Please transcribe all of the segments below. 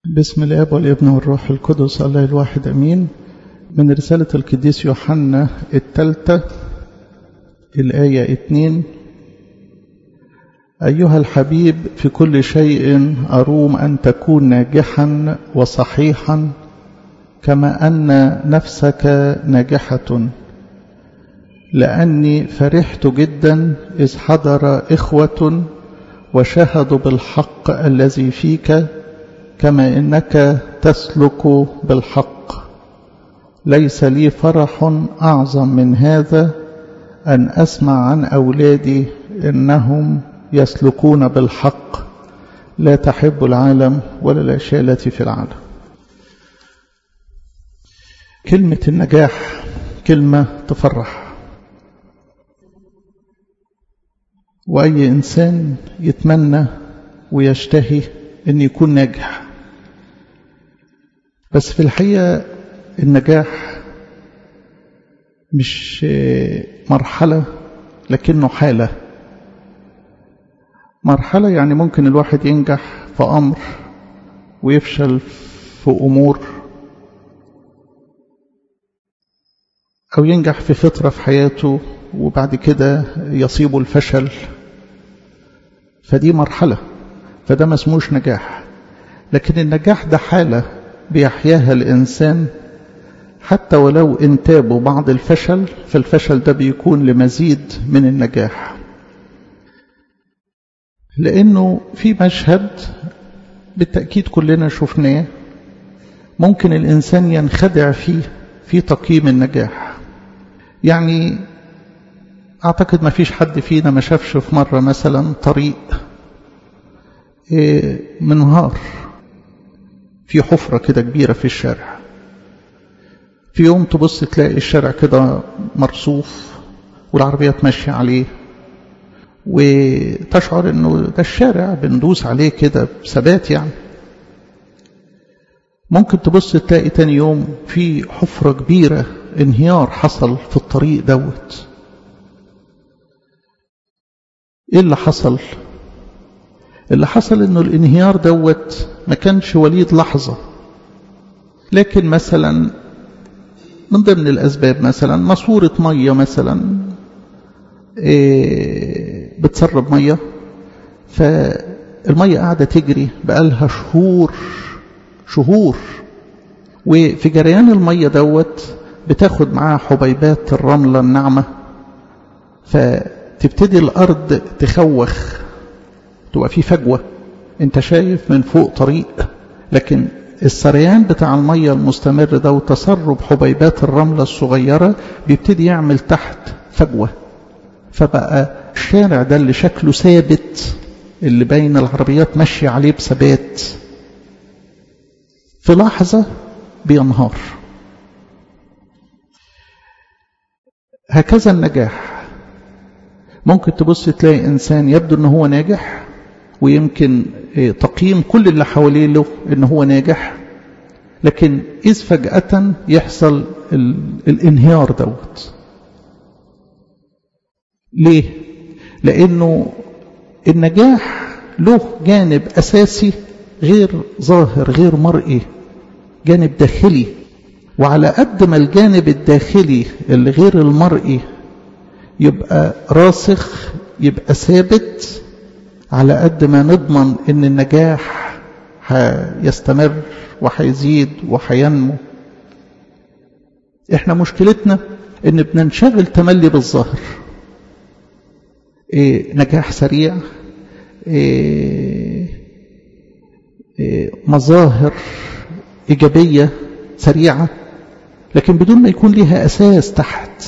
بسم الاب والابن والروح القدس الله الواحد امين من رسالة القديس يوحنا الثالثة الآية اتنين أيها الحبيب في كل شيء أروم أن تكون ناجحا وصحيحا كما أن نفسك ناجحة لأني فرحت جدا إذ حضر إخوة وشهدوا بالحق الذي فيك كما إنك تسلك بالحق ليس لي فرح أعظم من هذا أن أسمع عن أولادي إنهم يسلكون بالحق لا تحب العالم ولا الأشياء التي في العالم كلمة النجاح كلمة تفرح وأي إنسان يتمنى ويشتهي أن يكون ناجح بس في الحقيقة النجاح مش مرحلة لكنه حالة مرحلة يعني ممكن الواحد ينجح في أمر ويفشل في أمور أو ينجح في فترة في حياته وبعد كده يصيبه الفشل فدي مرحلة فده ما اسموش نجاح لكن النجاح ده حالة بيحياها الإنسان حتى ولو انتابوا بعض الفشل فالفشل ده بيكون لمزيد من النجاح لأنه في مشهد بالتأكيد كلنا شفناه ممكن الإنسان ينخدع فيه في تقييم النجاح يعني أعتقد ما فيش حد فينا ما شافش في مرة مثلا طريق منهار في حفرة كده كبيرة في الشارع في يوم تبص تلاقي الشارع كده مرصوف والعربيات ماشية عليه وتشعر انه ده الشارع بندوس عليه كده بثبات يعني ممكن تبص تلاقي تاني يوم في حفرة كبيرة انهيار حصل في الطريق دوت ايه اللي حصل اللي حصل انه الانهيار دوت ما كانش وليد لحظة لكن مثلا من ضمن الاسباب مثلا ماسورة مية مثلا إيه بتسرب مية فالمية قاعدة تجري بقالها شهور شهور وفي جريان المية دوت بتاخد معاها حبيبات الرملة الناعمة فتبتدي الأرض تخوخ تبقى في فجوة انت شايف من فوق طريق لكن السريان بتاع المية المستمر ده وتسرب حبيبات الرملة الصغيرة بيبتدي يعمل تحت فجوة فبقى الشارع ده اللي شكله ثابت اللي بين العربيات ماشية عليه بثبات في لحظة بينهار هكذا النجاح ممكن تبص تلاقي إنسان يبدو أنه هو ناجح ويمكن تقييم كل اللي حواليه له أنه هو ناجح لكن إذ فجأة يحصل الانهيار دوت ليه؟ لأنه النجاح له جانب أساسي غير ظاهر غير مرئي جانب داخلي وعلى قد ما الجانب الداخلي اللي غير المرئي يبقى راسخ يبقى ثابت على قد ما نضمن ان النجاح هيستمر وهيزيد وهينمو احنا مشكلتنا ان بننشغل تملي بالظاهر إيه نجاح سريع إيه إيه مظاهر إيجابية سريعة لكن بدون ما يكون لها أساس تحت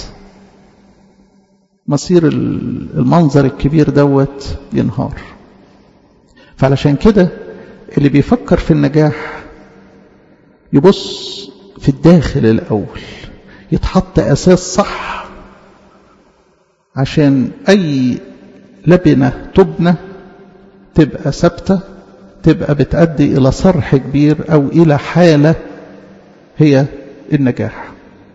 مصير المنظر الكبير دوت ينهار فعلشان كده اللي بيفكر في النجاح يبص في الداخل الأول يتحط أساس صح عشان أي لبنة تبنى تبقى ثابتة تبقى بتأدي إلى صرح كبير أو إلى حالة هي النجاح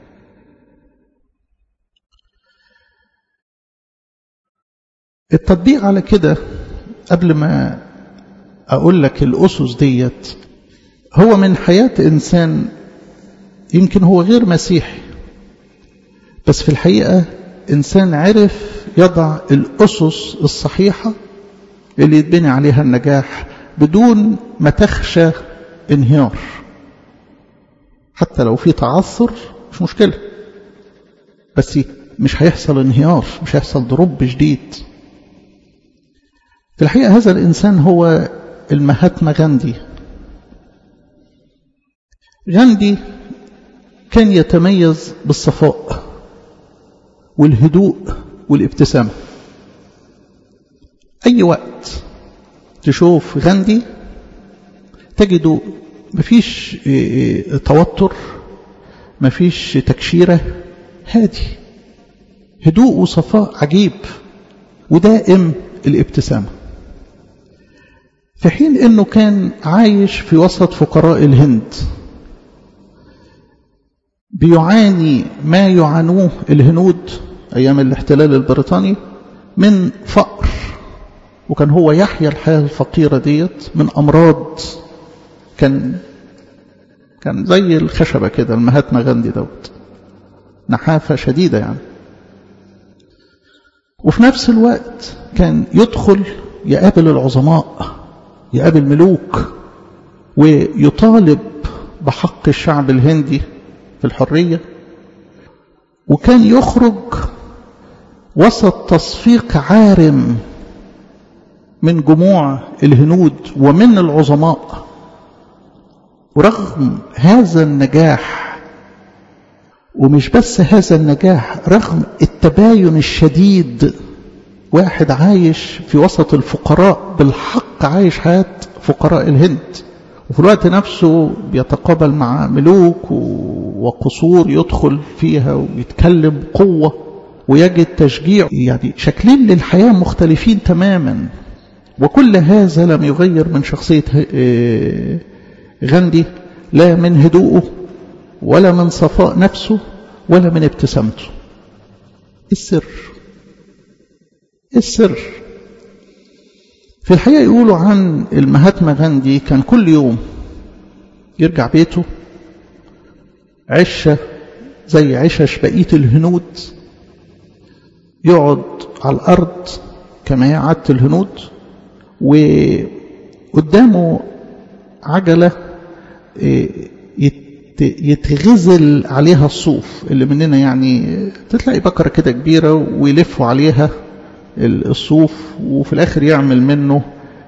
التطبيق على كده قبل ما أقول لك الأسس ديت هو من حياة إنسان يمكن هو غير مسيحي بس في الحقيقة إنسان عرف يضع الأسس الصحيحة اللي يتبني عليها النجاح بدون ما تخشى انهيار حتى لو في تعثر مش مشكلة بس مش هيحصل انهيار مش هيحصل ضرب جديد في الحقيقة هذا الإنسان هو المهاتما غاندي غاندي كان يتميز بالصفاء والهدوء والابتسامة أي وقت تشوف غاندي تجده مفيش توتر مفيش تكشيرة هادي هدوء وصفاء عجيب ودائم الابتسامة في حين أنه كان عايش في وسط فقراء الهند بيعاني ما يعانوه الهنود أيام الاحتلال البريطاني من فقر وكان هو يحيا الحياة الفقيرة ديت من أمراض كان كان زي الخشبة كده المهاتما غاندي دوت نحافة شديدة يعني وفي نفس الوقت كان يدخل يقابل العظماء يقابل ملوك ويطالب بحق الشعب الهندي في الحرية وكان يخرج وسط تصفيق عارم من جموع الهنود ومن العظماء ورغم هذا النجاح ومش بس هذا النجاح رغم التباين الشديد واحد عايش في وسط الفقراء بالحق عايش حياة فقراء الهند وفي الوقت نفسه بيتقابل مع ملوك وقصور يدخل فيها ويتكلم قوة ويجد تشجيع يعني شكلين للحياة مختلفين تماما وكل هذا لم يغير من شخصية غاندي لا من هدوءه ولا من صفاء نفسه ولا من ابتسامته السر السر في الحقيقة يقولوا عن المهاتما غاندي كان كل يوم يرجع بيته عشة زي عشش بقية الهنود يقعد على الأرض كما هي عادة الهنود وقدامه عجلة يتغزل عليها الصوف اللي مننا يعني تلاقي بكرة كده كبيرة ويلفوا عليها الصوف وفي الآخر يعمل منه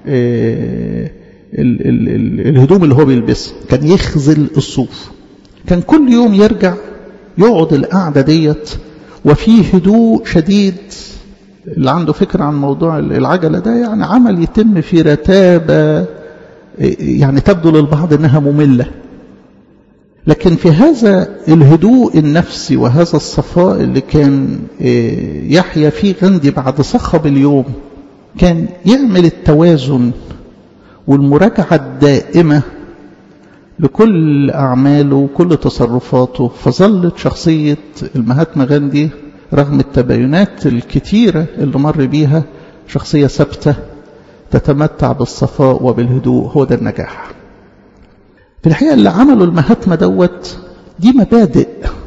الهدوم اللي هو بيلبسها كان يخزل الصوف كان كل يوم يرجع يقعد القعدة ديت وفيه هدوء شديد اللي عنده فكرة عن موضوع العجلة ده يعني عمل يتم في رتابة يعني تبدو للبعض انها مملة لكن في هذا الهدوء النفسي وهذا الصفاء اللي كان يحيا فيه غندي بعد صخب اليوم كان يعمل التوازن والمراجعة الدائمة لكل أعماله وكل تصرفاته فظلت شخصية المهاتما غاندي رغم التباينات الكتيرة اللي مر بيها شخصية ثابتة تتمتع بالصفاء وبالهدوء هو ده النجاح في الحقيقة اللي عمله المهاتما دوت دي مبادئ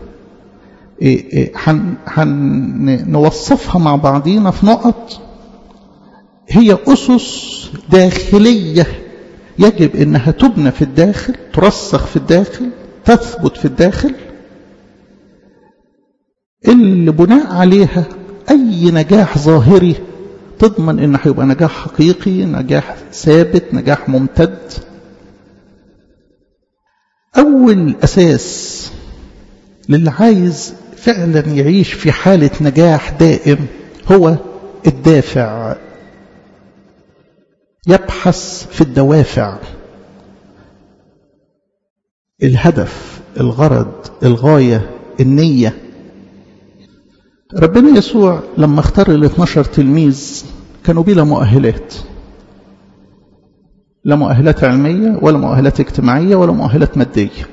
هنوصفها مع بعضينا في نقط هي أسس داخلية يجب أنها تبنى في الداخل ترسخ في الداخل تثبت في الداخل اللي بناء عليها أي نجاح ظاهري تضمن أنه هيبقى نجاح حقيقي نجاح ثابت نجاح ممتد أول أساس للي عايز فعلا يعيش في حالة نجاح دائم هو الدافع يبحث في الدوافع الهدف الغرض الغاية النية ربنا يسوع لما اختار ال 12 تلميذ كانوا بلا مؤهلات لا مؤهلات علمية ولا مؤهلات اجتماعية ولا مؤهلات مادية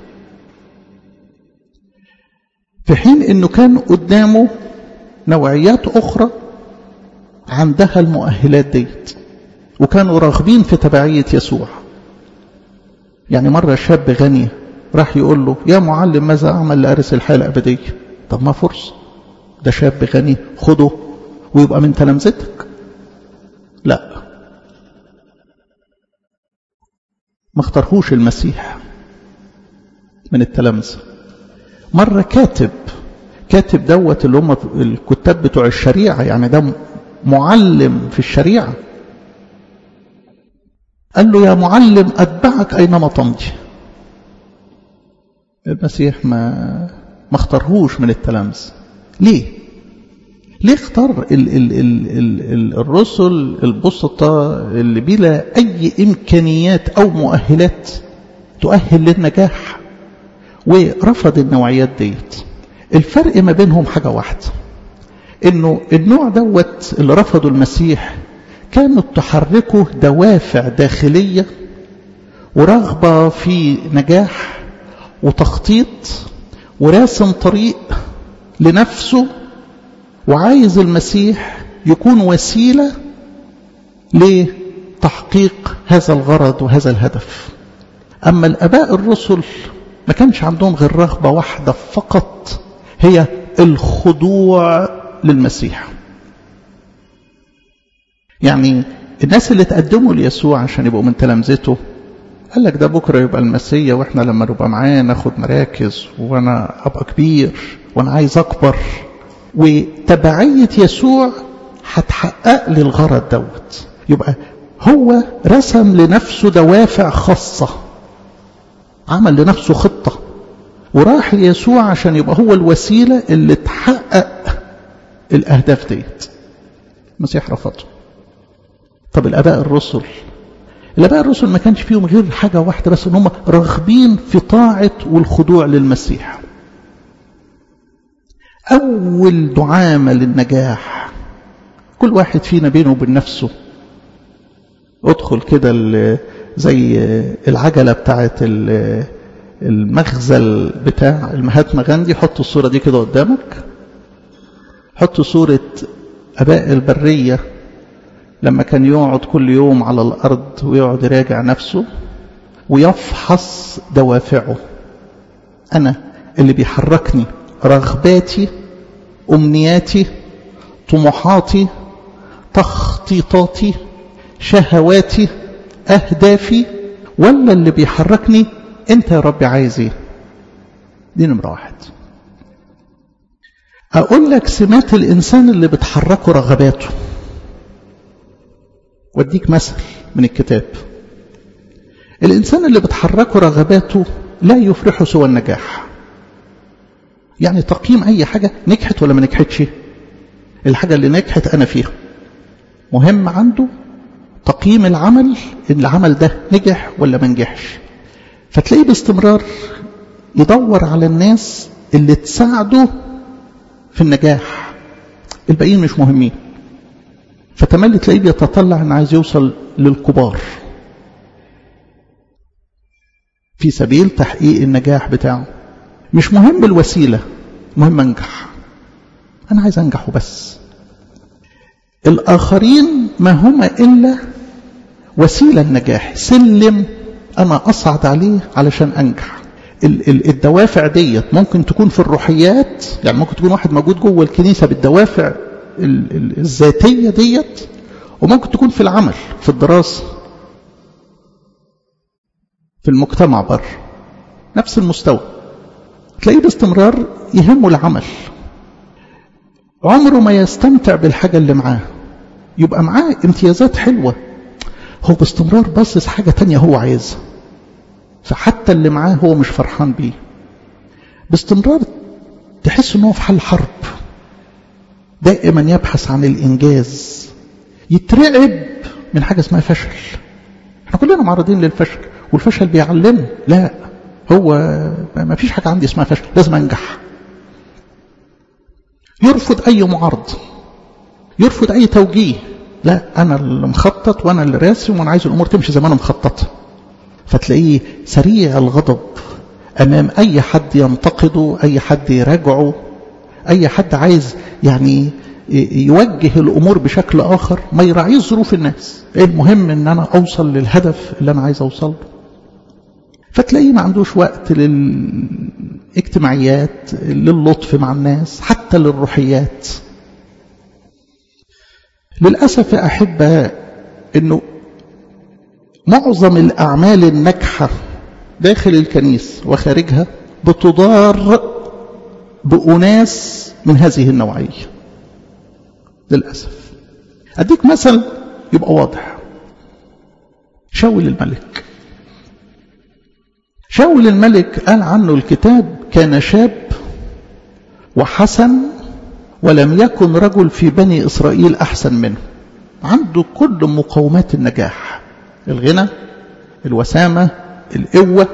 في حين انه كان قدامه نوعيات اخرى عندها المؤهلات ديت وكانوا راغبين في تبعية يسوع يعني مرة شاب غني راح يقول له يا معلم ماذا أعمل لأرث الحياة الأبدية طب ما فرصة ده شاب غني خده ويبقى من تلامذتك لا ما اختارهوش المسيح من التلامذة مرة كاتب كاتب دوت اللي هم الكتاب بتوع الشريعة يعني ده معلم في الشريعة قال له يا معلم أتبعك أينما تمضي المسيح ما ما اختارهوش من التلامذة ليه ليه اختار ال ال ال ال ال الرسل البسطة اللي بلا أي إمكانيات أو مؤهلات تؤهل للنجاح ورفض النوعيات ديت الفرق ما بينهم حاجة واحدة انه النوع دوت اللي رفضوا المسيح كانت تحركه دوافع داخلية ورغبة في نجاح وتخطيط وراسم طريق لنفسه وعايز المسيح يكون وسيلة لتحقيق هذا الغرض وهذا الهدف أما الأباء الرسل ما كانش عندهم غير رغبة واحدة فقط هي الخضوع للمسيح يعني الناس اللي تقدموا ليسوع عشان يبقوا من تلامذته قال لك ده بكرة يبقى المسيا واحنا لما نبقى معاه ناخد مراكز وانا ابقى كبير وانا عايز اكبر وتبعية يسوع هتحقق لي الغرض دوت يبقى هو رسم لنفسه دوافع خاصة عمل لنفسه خطة وراح ليسوع عشان يبقى هو الوسيلة اللي تحقق الأهداف ديت المسيح رفضه طب الآباء الرسل الآباء الرسل ما كانش فيهم غير حاجة واحدة بس ان هم راغبين في طاعة والخضوع للمسيح أول دعامة للنجاح كل واحد فينا بينه وبين نفسه ادخل كده زي العجلة بتاعت المخزل بتاع المهاتما غاندي حط الصورة دي كده قدامك حط صورة أباء البرية لما كان يقعد كل يوم على الأرض ويقعد يراجع نفسه ويفحص دوافعه أنا اللي بيحركني رغباتي أمنياتي طموحاتي تخطيطاتي شهواتي أهدافي ولا اللي بيحركني أنت يا ربي عايز إيه دي نمرة واحد أقول لك سمات الإنسان اللي بتحركه رغباته واديك مثل من الكتاب الإنسان اللي بتحركه رغباته لا يفرحه سوى النجاح يعني تقييم أي حاجة نجحت ولا ما نجحتش الحاجة اللي نجحت أنا فيها مهم عنده تقييم العمل إن العمل ده نجح ولا ما نجحش فتلاقيه باستمرار يدور على الناس اللي تساعده في النجاح الباقيين مش مهمين فتملي تلاقيه بيتطلع ان عايز يوصل للكبار في سبيل تحقيق النجاح بتاعه مش مهم الوسيلة مهم انجح انا عايز انجح وبس الاخرين ما هم الا وسيلة النجاح سلم انا اصعد عليه علشان انجح الدوافع ديت ممكن تكون في الروحيات يعني ممكن تكون واحد موجود جوه الكنيسة بالدوافع الذاتية ديت وممكن تكون في العمل في الدراسة في المجتمع بر نفس المستوى تلاقيه باستمرار يهمه العمل عمره ما يستمتع بالحاجة اللي معاه يبقى معاه امتيازات حلوة هو باستمرار باصص حاجة تانية هو عايزها فحتى اللي معاه هو مش فرحان بيه باستمرار تحس انه في حال حرب دائما يبحث عن الإنجاز يترعب من حاجة اسمها فشل احنا كلنا معرضين للفشل والفشل بيعلمه لا هو ما فيش حاجة عندي اسمها فشل لازم أنجح يرفض أي معارض يرفض أي توجيه لا أنا اللي مخطط وأنا اللي راسم وأنا عايز الأمور تمشي زي ما أنا مخطط فتلاقيه سريع الغضب أمام أي حد ينتقده أي حد يراجعه أي حد عايز يعني يوجه الأمور بشكل آخر ما يراعيش ظروف الناس المهم أن أنا أوصل للهدف اللي أنا عايز أوصل له فتلاقيه ما عندوش وقت للاجتماعيات للطف مع الناس حتى للروحيات للأسف يا أحبة أنه معظم الأعمال الناجحة داخل الكنيسة وخارجها بتضار بأناس من هذه النوعية للأسف أديك مثل يبقى واضح شاول الملك شاول الملك قال عنه الكتاب كان شاب وحسن ولم يكن رجل في بني إسرائيل أحسن منه عنده كل مقومات النجاح الغنى الوسامة القوة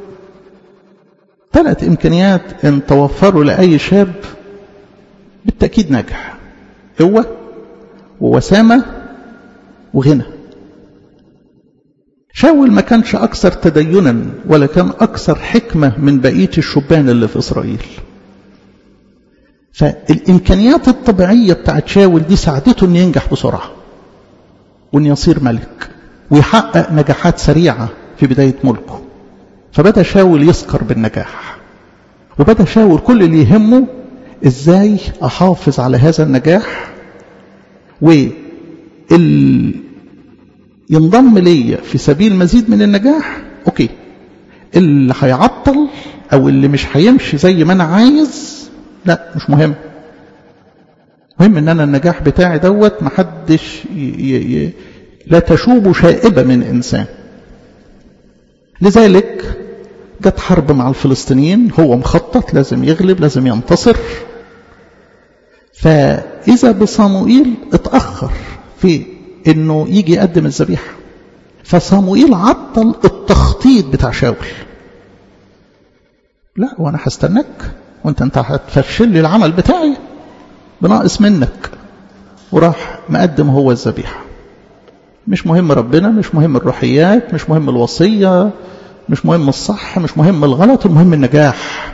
ثلاث إمكانيات إن توفروا لأي شاب بالتأكيد ناجح قوة ووسامة وغنى شاول ما كانش أكثر تدينا ولا كان أكثر حكمة من بقية الشبان اللي في إسرائيل فالإمكانيات الطبيعية بتاعت شاول دي ساعدته أن ينجح بسرعة وأن يصير ملك ويحقق نجاحات سريعة في بداية ملكه فبدأ شاول يسكر بالنجاح وبدأ شاول كل اللي يهمه ازاي احافظ على هذا النجاح وال ينضم ليا في سبيل مزيد من النجاح اوكي اللي هيعطل او اللي مش هيمشي زي ما انا عايز لا مش مهم مهم ان انا النجاح بتاعي دوت محدش ي... ي... لا تشوب شائبة من انسان لذلك جت حرب مع الفلسطينيين هو مخطط لازم يغلب لازم ينتصر فإذا بصموئيل اتأخر في انه يجي يقدم الذبيحة فصموئيل عطل التخطيط بتاع شاول لا وانا هستناك وانت انت هتفشل لي العمل بتاعي بناقص منك وراح مقدم هو الذبيحة مش مهم ربنا مش مهم الروحيات مش مهم الوصية مش مهم الصح مش مهم الغلط المهم النجاح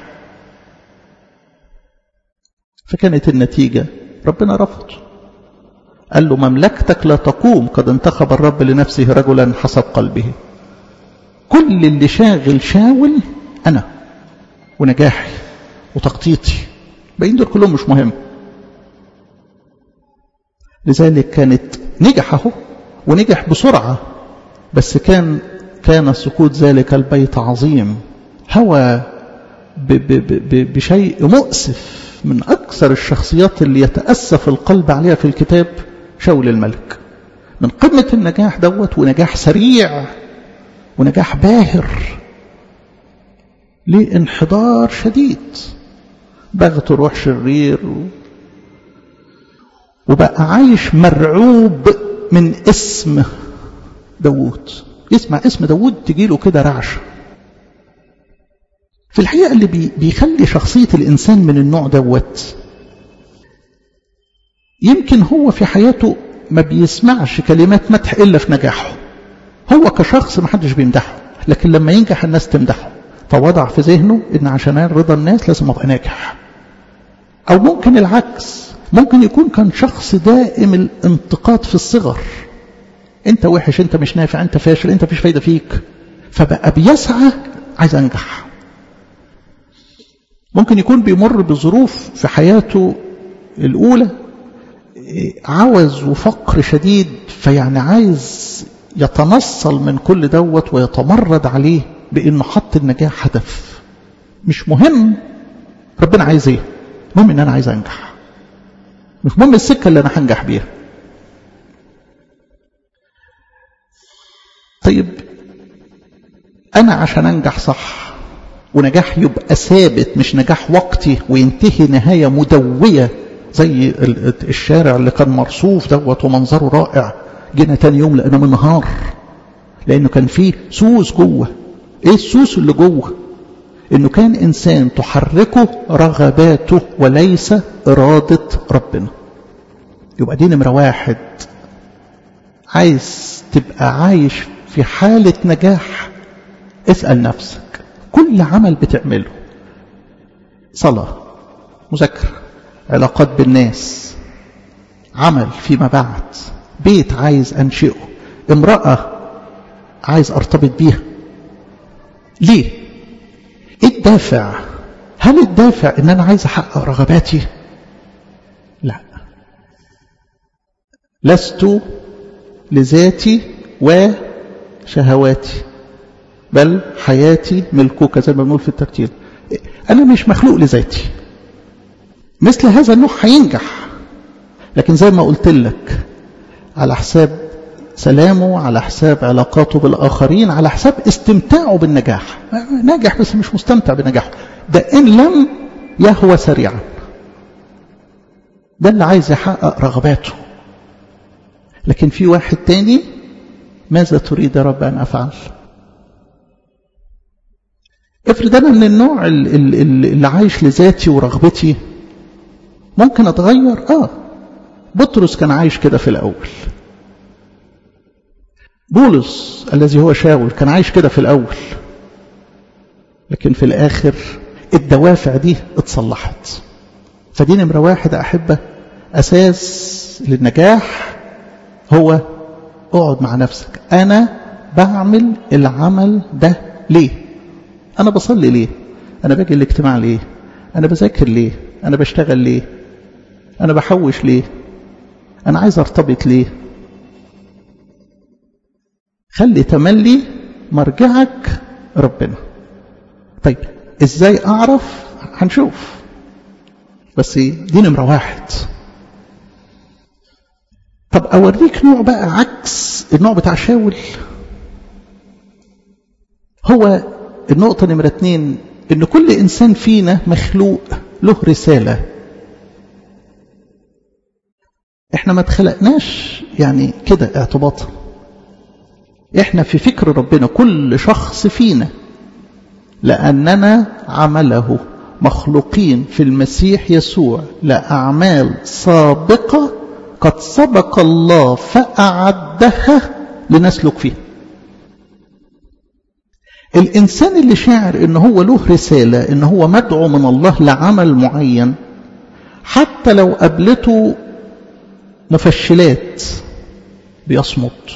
فكانت النتيجة ربنا رفض قال له مملكتك لا تقوم قد انتخب الرب لنفسه رجلا حسب قلبه كل اللي شاغل شاول أنا ونجاحي وتخطيطي باقيين دول كلهم مش مهم لذلك كانت نجح اهو ونجح بسرعة بس كان كان سقوط ذلك البيت عظيم هوى بشيء مؤسف من أكثر الشخصيات اللي يتأسف القلب عليها في الكتاب شاول الملك من قمة النجاح دوت ونجاح سريع ونجاح باهر لانحدار شديد بغت روح شرير وبقى عايش مرعوب من اسم داوود يسمع اسم داوود تجيله كده رعشه في الحقيقة اللي بي بيخلي شخصية الإنسان من النوع دوت يمكن هو في حياته ما بيسمعش كلمات مدح إلا في نجاحه هو كشخص ما حدش بيمدحه لكن لما ينجح الناس تمدحه فوضع في ذهنه إن عشان رضا الناس لازم أبقى ناجح أو ممكن العكس ممكن يكون كان شخص دائم الانتقاد في الصغر انت وحش انت مش نافع انت فاشل انت فيش فايدة فيك فبقى بيسعى عايز انجح ممكن يكون بيمر بظروف في حياته الأولى عوز وفقر شديد فيعني عايز يتنصل من كل دوت ويتمرد عليه بأنه حط النجاح هدف مش مهم ربنا عايز ايه المهم ان انا عايز انجح مش مهم السكة اللي انا هنجح بيها طيب انا عشان انجح صح ونجاح يبقى ثابت مش نجاح وقتي وينتهي نهاية مدوية زي الشارع اللي كان مرصوف دوت ومنظره رائع جينا تاني يوم لقينا منهار لانه كان فيه سوس جوه ايه السوس اللي جوه انه كان انسان تحركه رغباته وليس ارادة ربنا يبقى دي نمرة واحد عايز تبقى عايش في حالة نجاح اسأل نفسك كل عمل بتعمله صلاة مذاكرة علاقات بالناس عمل فيما بعد بيت عايز أنشئه امرأة عايز أرتبط بيها ليه ايه الدافع هل الدافع ان انا عايز احقق رغباتي لا لست لذاتي وشهواتي بل حياتي ملكك زي ما بنقول في الترتيب انا مش مخلوق لذاتي مثل هذا النوع هينجح لكن زي ما قلت لك على حساب سلامه على حساب علاقاته بالآخرين على حساب استمتاعه بالنجاح ناجح بس مش مستمتع بنجاحه ده إن لم يهوى سريعا ده اللي عايز يحقق رغباته لكن في واحد تاني ماذا تريد يا رب أن أفعل افرض أنا من النوع اللي عايش لذاتي ورغبتي ممكن أتغير آه بطرس كان عايش كده في الأول بولس الذي هو شاول كان عايش كده في الأول لكن في الآخر الدوافع دي اتصلحت فدي نمرة واحد أحبة أساس للنجاح هو اقعد مع نفسك أنا بعمل العمل ده ليه أنا بصلي ليه أنا باجي الاجتماع ليه أنا بذاكر ليه أنا بشتغل ليه أنا بحوش ليه أنا عايز أرتبط ليه خلي تملي مرجعك ربنا طيب ازاي اعرف هنشوف بس دي نمرة واحد طب اوريك نوع بقى عكس النوع بتاع شاول هو النقطة نمرة اتنين ان كل انسان فينا مخلوق له رسالة احنا ما اتخلقناش يعني كده اعتباطا احنا في فكر ربنا كل شخص فينا لأننا عمله مخلوقين في المسيح يسوع لأعمال سابقة قد سبق الله فأعدها لنسلك فيها الإنسان اللي شاعر إن هو له رسالة إن هو مدعو من الله لعمل معين حتى لو قابلته مفشلات بيصمت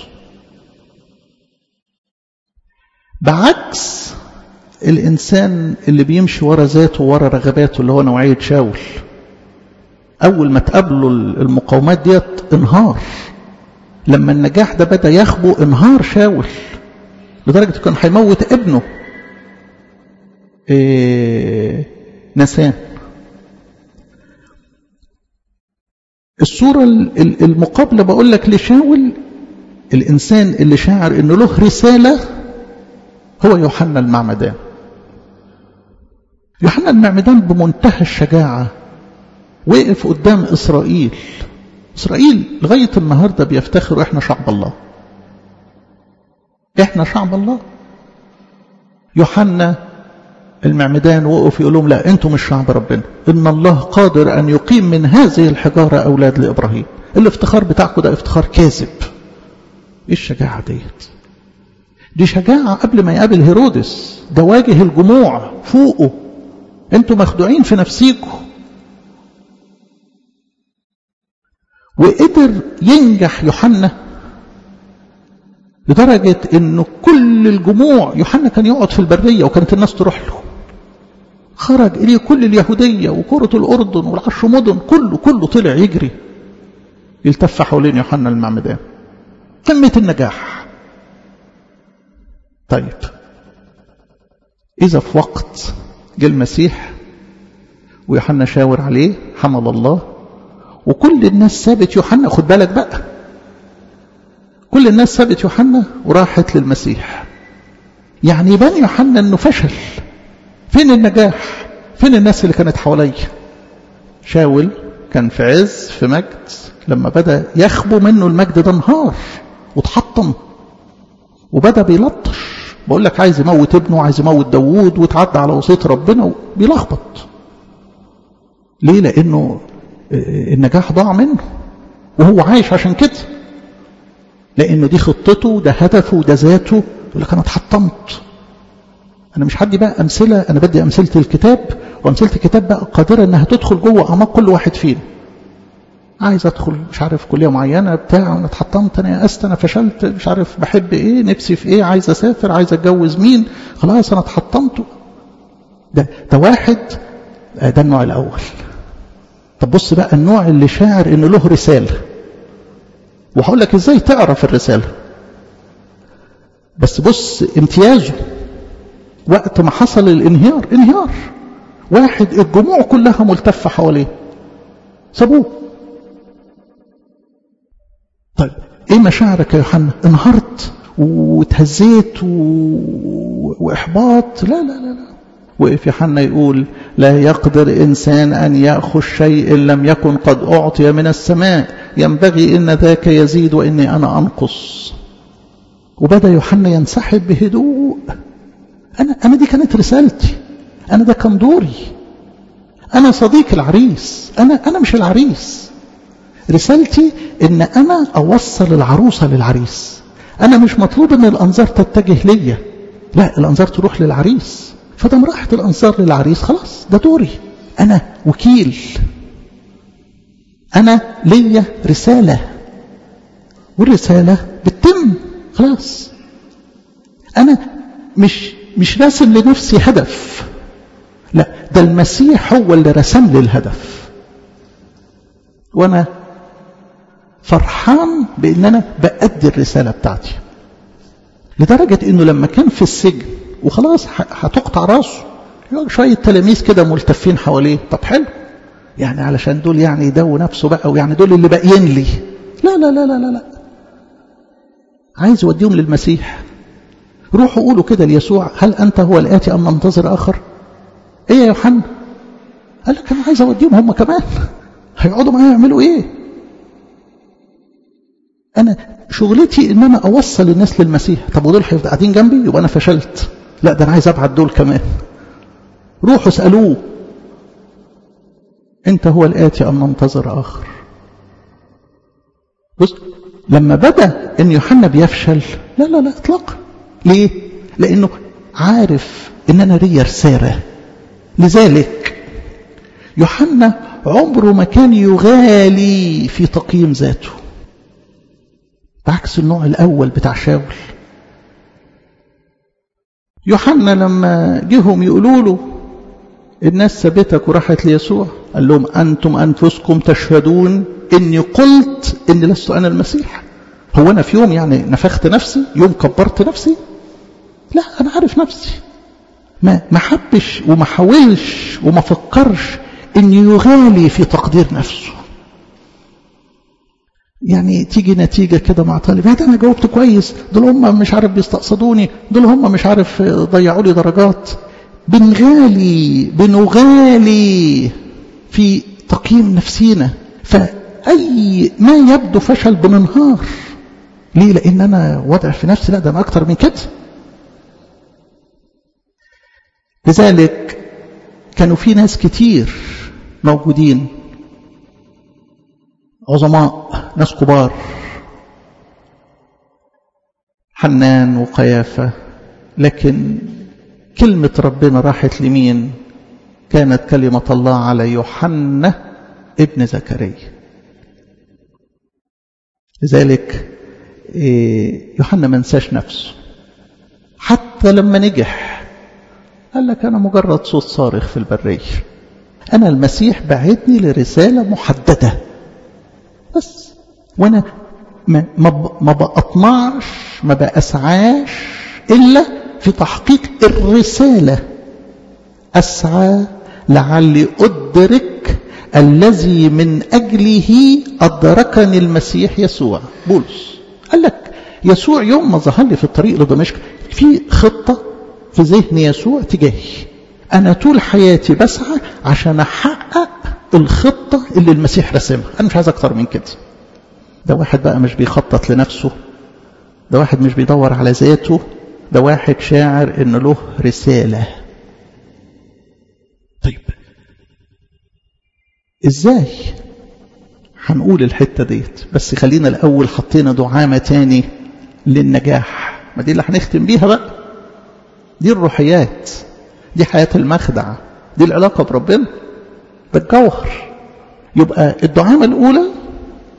بعكس الإنسان اللي بيمشي ورا ذاته ورا رغباته اللي هو نوعية شاول أول ما تقابله المقاومات ديت انهار لما النجاح ده بدأ يخبو انهار شاول لدرجة كان هيموت ابنه إيه نسان الصورة المقابلة بقول لك لشاول الإنسان اللي شاعر إنه له رسالة هو يوحنا المعمدان يوحنا المعمدان بمنتهى الشجاعة وقف قدام إسرائيل إسرائيل لغاية النهاردة بيفتخروا إحنا شعب الله إحنا شعب الله يوحنا المعمدان وقف يقول لهم لا أنتم مش شعب ربنا إن الله قادر أن يقيم من هذه الحجارة أولاد لإبراهيم الافتخار بتاعكم ده افتخار كاذب إيه الشجاعة ديت دي شجاعة قبل ما يقابل هيرودس ده واجه الجموع فوقه انتوا مخدوعين في نفسيكم وقدر ينجح يوحنا لدرجة انه كل الجموع يوحنا كان يقعد في البرية وكانت الناس تروح له خرج إليه كل اليهودية وكرة الأردن والعشر مدن كله كله طلع يجري يلتف حوالين يوحنا المعمدان قمة النجاح طيب إذا في وقت جه المسيح ويوحنا شاور عليه حمل الله وكل الناس سابت يوحنا خد بالك بقى كل الناس سابت يوحنا وراحت للمسيح يعني يبان يوحنا انه فشل فين النجاح فين الناس اللي كانت حواليه شاول كان في عز في مجد لما بدأ يخبو منه المجد ده انهار وتحطم وبدأ بيلطش بقول لك عايز يموت ابنه عايز يموت داوود وتعدى على وصية ربنا بيلخبط ليه لأنه النجاح ضاع منه وهو عايش عشان كده لأنه دي خطته ده هدفه ده ذاته يقول لك أنا اتحطمت أنا مش حدي بقى أمثلة أنا بدي أمثلة الكتاب وأمثلة الكتاب بقى قادرة أنها تدخل جوه أعماق كل واحد فينا عايز ادخل مش عارف كليه معينه بتاع انا اتحطمت انا يأست انا فشلت مش عارف بحب ايه نفسي في ايه عايز اسافر عايز اتجوز مين خلاص انا اتحطمت ده ده واحد ده النوع الاول طب بص بقى النوع اللي شاعر ان له رساله وهقول لك ازاي تعرف الرساله بس بص امتيازه وقت ما حصل الانهيار انهيار واحد الجموع كلها ملتفه حواليه سابوه طيب ايه مشاعرك يا يوحنا انهارت وتهزيت و... واحباط لا لا لا لا وقف يوحنا يقول لا يقدر انسان ان ياخذ شيء ان لم يكن قد اعطي من السماء ينبغي ان ذاك يزيد واني انا انقص وبدا يوحنا ينسحب بهدوء انا انا دي كانت رسالتي انا ده كان دوري انا صديق العريس انا انا مش العريس رسالتي ان انا اوصل العروسه للعريس انا مش مطلوب ان الانظار تتجه ليا لا الانظار تروح للعريس فدام راحت الانظار للعريس خلاص ده دوري انا وكيل انا ليا رساله والرساله بتتم خلاص انا مش مش راسم لنفسي هدف لا ده المسيح هو اللي رسم لي الهدف وانا فرحان بان انا بأدي الرساله بتاعتي لدرجه انه لما كان في السجن وخلاص هتقطع راسه شويه تلاميذ كده ملتفين حواليه طب حلو يعني علشان دول يعني يدوا نفسه بقى ويعني دول اللي باقيين لي لا لا لا لا لا لا عايز يوديهم للمسيح روحوا قولوا كده ليسوع هل انت هو الاتي ام ننتظر اخر ايه يا يوحنا قال لك انا عايز اوديهم هم كمان هيقعدوا معايا يعملوا ايه انا شغلتي ان انا اوصل الناس للمسيح طب ودول هيفضلوا قاعدين جنبي يبقى انا فشلت لا ده انا عايز ابعت دول كمان روحوا اسالوه انت هو الاتي ام ننتظر اخر بص لما بدا ان يوحنا بيفشل لا لا لا اطلاقا ليه لانه عارف ان انا ليا رساله لذلك يوحنا عمره ما كان يغالي في تقييم ذاته بعكس النوع الأول بتاع شاول يوحنا لما جيهم يقولوا له الناس سابتك وراحت ليسوع قال لهم أنتم أنفسكم تشهدون إني قلت إني لست أنا المسيح هو أنا في يوم يعني نفخت نفسي يوم كبرت نفسي لا أنا عارف نفسي ما ما حبش وما حاولش وما فكرش إن يغالي في تقدير نفسه يعني تيجي نتيجة كده مع طالب ده أنا جاوبت كويس دول هم مش عارف بيستقصدوني دول هم مش عارف ضيعوا لي درجات بنغالي بنغالي في تقييم نفسينا فأي ما يبدو فشل بننهار ليه لأن أنا وضع في نفسي لا ده أنا أكتر من كده لذلك كانوا في ناس كتير موجودين عظماء ناس كبار حنان وقيافة لكن كلمة ربنا راحت لمين كانت كلمة الله على يوحنا ابن زكريا لذلك يوحنا ما نساش نفسه حتى لما نجح قال لك أنا مجرد صوت صارخ في البرية أنا المسيح بعتني لرسالة محددة بس وانا ما ما بأطمعش ما بأسعاش إلا في تحقيق الرسالة أسعى لعلي أدرك الذي من أجله أدركني المسيح يسوع بولس قال لك يسوع يوم ما ظهر لي في الطريق لدمشق في خطة في ذهن يسوع تجاهي أنا طول حياتي بسعى عشان أحقق الخطة اللي المسيح رسمها أنا مش عايز أكتر من كده ده واحد بقى مش بيخطط لنفسه ده واحد مش بيدور على ذاته ده واحد شاعر إن له رسالة طيب إزاي هنقول الحتة ديت بس خلينا الأول حطينا دعامة تاني للنجاح ما دي اللي هنختم بيها بقى دي الروحيات دي حياة المخدع دي العلاقة بربنا ده الجوهر يبقى الدعامة الأولى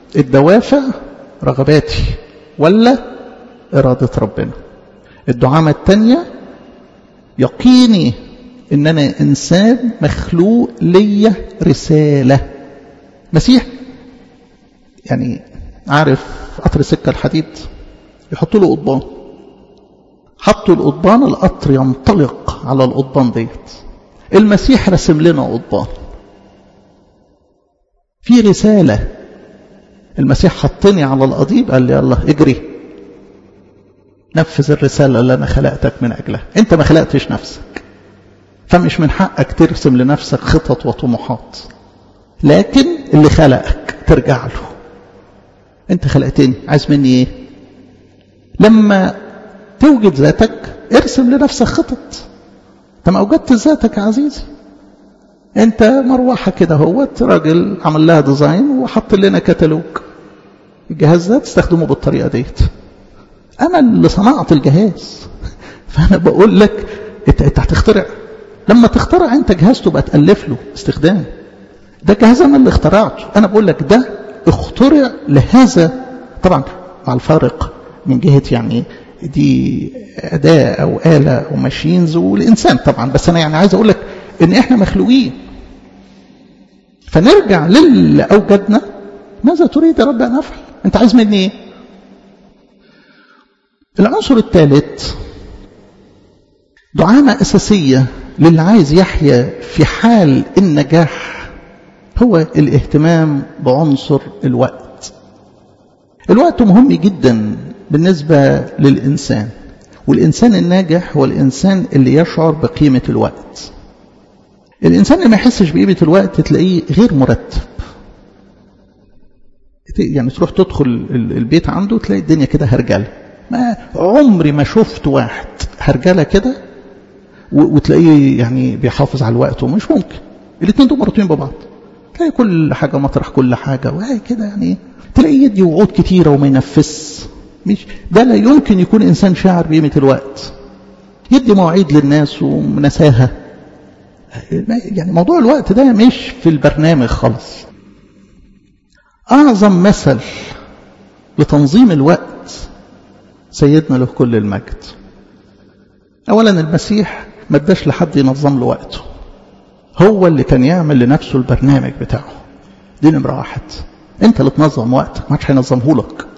الدوافع رغباتي ولا إرادة ربنا الدعامة الثانية يقيني إن أنا إنسان مخلوق ليا رسالة مسيح يعني عارف قطر سكة الحديد يحطوا له قضبان حطوا القضبان القطر ينطلق على القضبان ديت المسيح رسم لنا قضبان في رسالة المسيح حطني على القضيب قال لي يلا اجري نفذ الرسالة اللي أنا خلقتك من أجلها أنت ما خلقتش نفسك فمش من حقك ترسم لنفسك خطط وطموحات لكن اللي خلقك ترجع له أنت خلقتني عايز مني إيه لما توجد ذاتك ارسم لنفسك خطط انت ما اوجدت ذاتك يا عزيزي انت مروحه كده هوت راجل عمل لها ديزاين وحط لنا كتالوج الجهاز ده تستخدمه بالطريقه ديت انا اللي صنعت الجهاز فانا بقول لك انت انت هتخترع لما تخترع انت جهاز تبقى تالف له استخدام ده جهاز انا اللي اخترعته انا بقول لك ده اخترع لهذا طبعا مع الفارق من جهه يعني دي أداة أو آلة وماشينز والإنسان طبعا بس أنا يعني عايز أقول لك إن إحنا مخلوقين فنرجع للي أوجدنا ماذا تريد يا رب أن أفعل أنت عايز مني إيه العنصر الثالث دعامة أساسية للي عايز يحيا في حال النجاح هو الاهتمام بعنصر الوقت الوقت مهم جدا بالنسبة للإنسان والإنسان الناجح هو الإنسان اللي يشعر بقيمة الوقت الإنسان اللي ما يحسش بقيمة الوقت تلاقيه غير مرتب يعني تروح تدخل البيت عنده تلاقي الدنيا كده هرجلة ما عمري ما شفت واحد هرجلة كده وتلاقيه يعني بيحافظ على الوقت ومش ممكن الاثنين دول مرتبطين ببعض تلاقي كل حاجة مطرح كل حاجة وهي كده يعني تلاقيه يدي وعود كتيرة وما ينفذش مش ده لا يمكن يكون إنسان شاعر بقيمة الوقت يدي مواعيد للناس ونساها يعني موضوع الوقت ده مش في البرنامج خالص أعظم مثل لتنظيم الوقت سيدنا له كل المجد أولا المسيح ما اداش لحد ينظم له وقته هو اللي كان يعمل لنفسه البرنامج بتاعه دي نمرة واحد انت اللي تنظم وقتك ما حدش هينظمه لك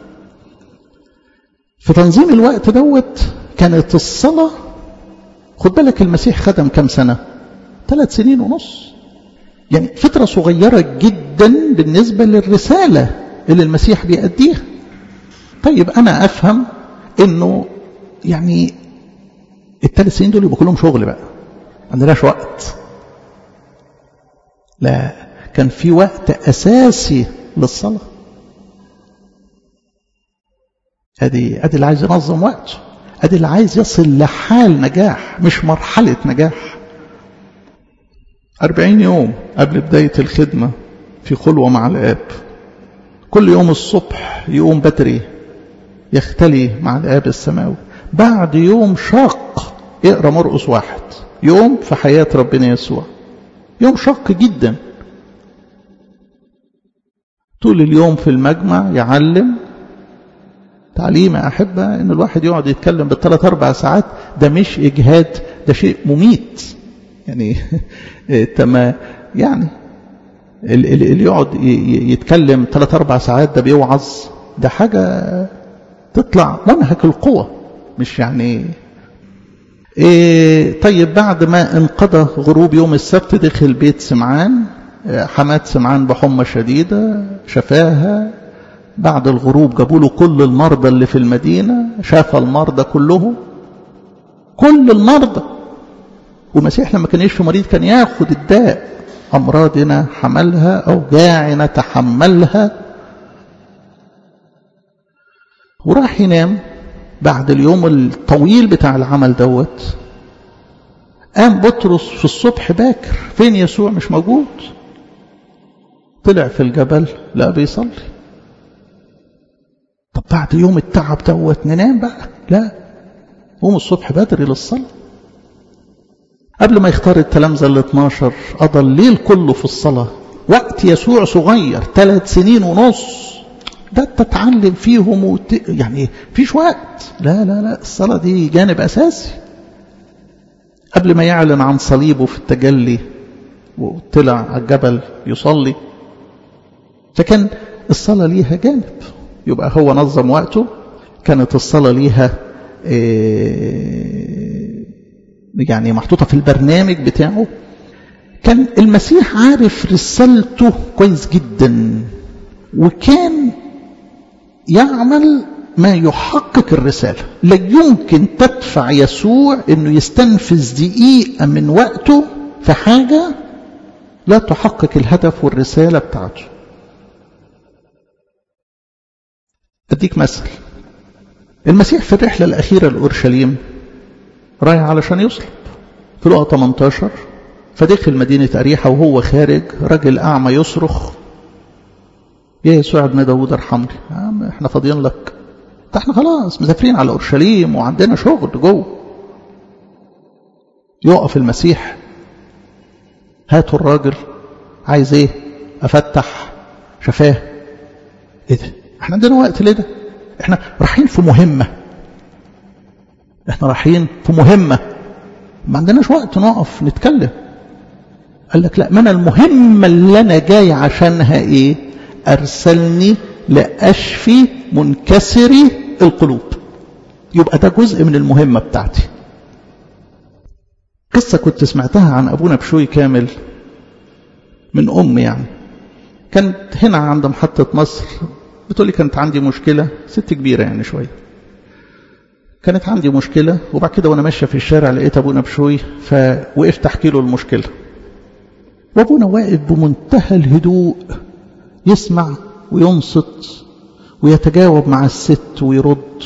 في تنظيم الوقت دوت كانت الصلاة خد بالك المسيح خدم كم سنة ثلاث سنين ونص يعني فترة صغيرة جدا بالنسبة للرسالة اللي المسيح بيأديها طيب أنا أفهم إنه يعني الثلاث سنين دول يبقوا كلهم شغل بقى ما عندناش وقت لا كان في وقت أساسي للصلاة ادي ادي اللي عايز ينظم وقته ادي اللي عايز يصل لحال نجاح مش مرحلة نجاح أربعين يوم قبل بداية الخدمة في خلوة مع الآب كل يوم الصبح يقوم بدري يختلي مع الآب السماوي بعد يوم شاق اقرا مرقس واحد يوم في حياة ربنا يسوع يوم شاق جدا طول اليوم في المجمع يعلم تعليم يا أحبة إن الواحد يقعد يتكلم بالثلاث أربع ساعات ده مش إجهاد ده شيء مميت يعني تما يعني اللي يقعد يتكلم ثلاث أربع ساعات ده بيوعظ ده حاجة تطلع منهك القوة مش يعني إيه طيب بعد ما انقضى غروب يوم السبت دخل بيت سمعان حماد سمعان بحمى شديدة شفاها بعد الغروب جابوا له كل المرضى اللي في المدينة شاف المرضى كلهم كل المرضى والمسيح لما كان يشفي مريض كان ياخد الداء أمراضنا حملها أوجاعنا تحملها وراح ينام بعد اليوم الطويل بتاع العمل دوت قام بطرس في الصبح باكر فين يسوع مش موجود طلع في الجبل لا بيصلي طب بعد يوم التعب دوت ننام بقى لا قوم الصبح بدري للصلاة قبل ما يختار التلامذة ال 12 قضى الليل كله في الصلاة وقت يسوع صغير ثلاث سنين ونص ده تتعلم فيهم وت... يعني فيش وقت لا لا لا الصلاة دي جانب أساسي قبل ما يعلن عن صليبه في التجلي وطلع على الجبل يصلي فكان الصلاة ليها جانب يبقى هو نظم وقته كانت الصلاة ليها يعني محطوطة في البرنامج بتاعه كان المسيح عارف رسالته كويس جدا وكان يعمل ما يحقق الرسالة لا يمكن تدفع يسوع انه يستنفذ دقيقة من وقته في حاجة لا تحقق الهدف والرسالة بتاعته أديك مثل المسيح في الرحلة الأخيرة لأورشليم رايح علشان يصلب في لقى 18 فدخل مدينة أريحة وهو خارج راجل أعمى يصرخ يا يسوع ابن داود ارحمني يا عم احنا فاضيين لك ده احنا خلاص مسافرين على أورشليم وعندنا شغل جوه يقف المسيح هاتوا الراجل عايز ايه افتح شفاه ايه ده احنا عندنا وقت ليه ده احنا رايحين في مهمة احنا رايحين في مهمة ما عندناش وقت نقف نتكلم قال لك لا ما انا المهمة اللي انا جاي عشانها ايه ارسلني لاشفي منكسري القلوب يبقى ده جزء من المهمة بتاعتي قصة كنت سمعتها عن أبونا بشوي كامل من أم يعني كانت هنا عند محطة مصر بتقولي كانت عندي مشكلة ست كبيرة يعني شوية كانت عندي مشكلة وبعد كده وأنا ماشية في الشارع لقيت أبونا بشوي فوقفت أحكي له المشكلة وأبونا واقف بمنتهى الهدوء يسمع وينصت ويتجاوب مع الست ويرد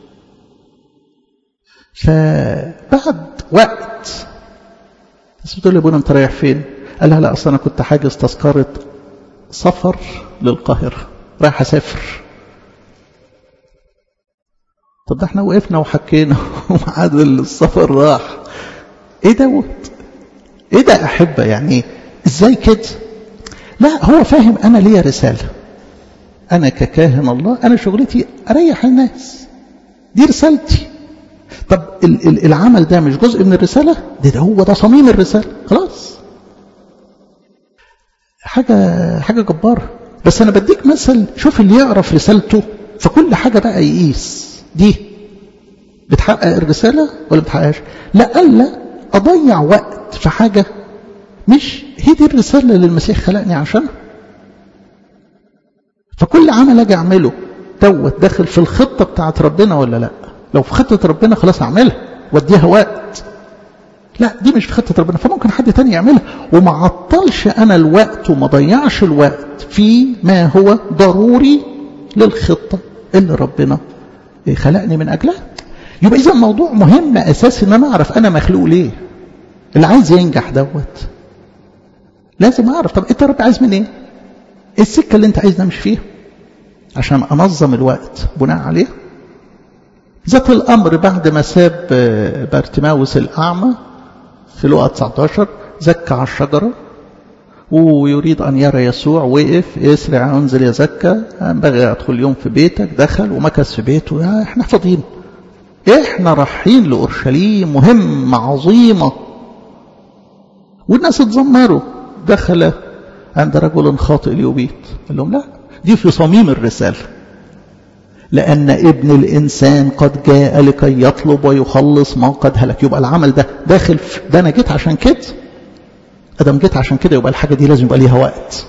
فبعد وقت بس بتقول لي ابونا انت رايح فين قال لها لا اصل انا كنت حاجز تذكره سفر للقاهره رايح اسافر طب ده احنا وقفنا وحكينا وميعاد السفر راح ايه دوت ايه ده احبه يعني ازاي كده لا هو فاهم انا ليا رساله انا ككاهن الله انا شغلتي اريح الناس دي رسالتي طب العمل ده مش جزء من الرسالة ده, ده هو ده صميم الرسالة خلاص حاجة حاجة جبارة بس أنا بديك مثل شوف اللي يعرف رسالته فكل حاجة بقى يقيس دي بتحقق الرسالة ولا بتحققهاش لا ألا أضيع وقت في حاجة مش هي دي الرسالة اللي المسيح خلقني عشانها فكل عمل أجي أعمله دوت داخل في الخطة بتاعت ربنا ولا لأ لو في خطة ربنا خلاص أعملها واديها وقت لا دي مش في خطة ربنا فممكن حد تاني يعملها وما عطلش أنا الوقت وما ضيعش الوقت في ما هو ضروري للخطة اللي ربنا خلقني من أجلها يبقى إذا الموضوع مهم أساسي إن أنا أعرف أنا مخلوق ليه اللي عايز ينجح دوت لازم أعرف طب أنت رب عايز من إيه؟ إيه السكة اللي أنت عايز نمشي فيها عشان أنظم الوقت بناء عليه ذات الأمر بعد ما ساب بارتماوس الأعمى في لقى 19 زكى على الشجرة ويريد أن يرى يسوع وقف اسرع انزل يا زكى ينبغي أدخل يوم في بيتك دخل ومكث في بيته يا احنا فاضيين احنا رايحين لأورشليم مهمة عظيمة والناس اتذمروا دخل عند رجل خاطئ ليبيت قال لهم لا دي في صميم الرساله لأن ابن الإنسان قد جاء لكي يطلب ويخلص ما قد هلك يبقى العمل ده داخل في ده أنا جيت عشان كده أدم جيت عشان كده يبقى الحاجة دي لازم يبقى ليها وقت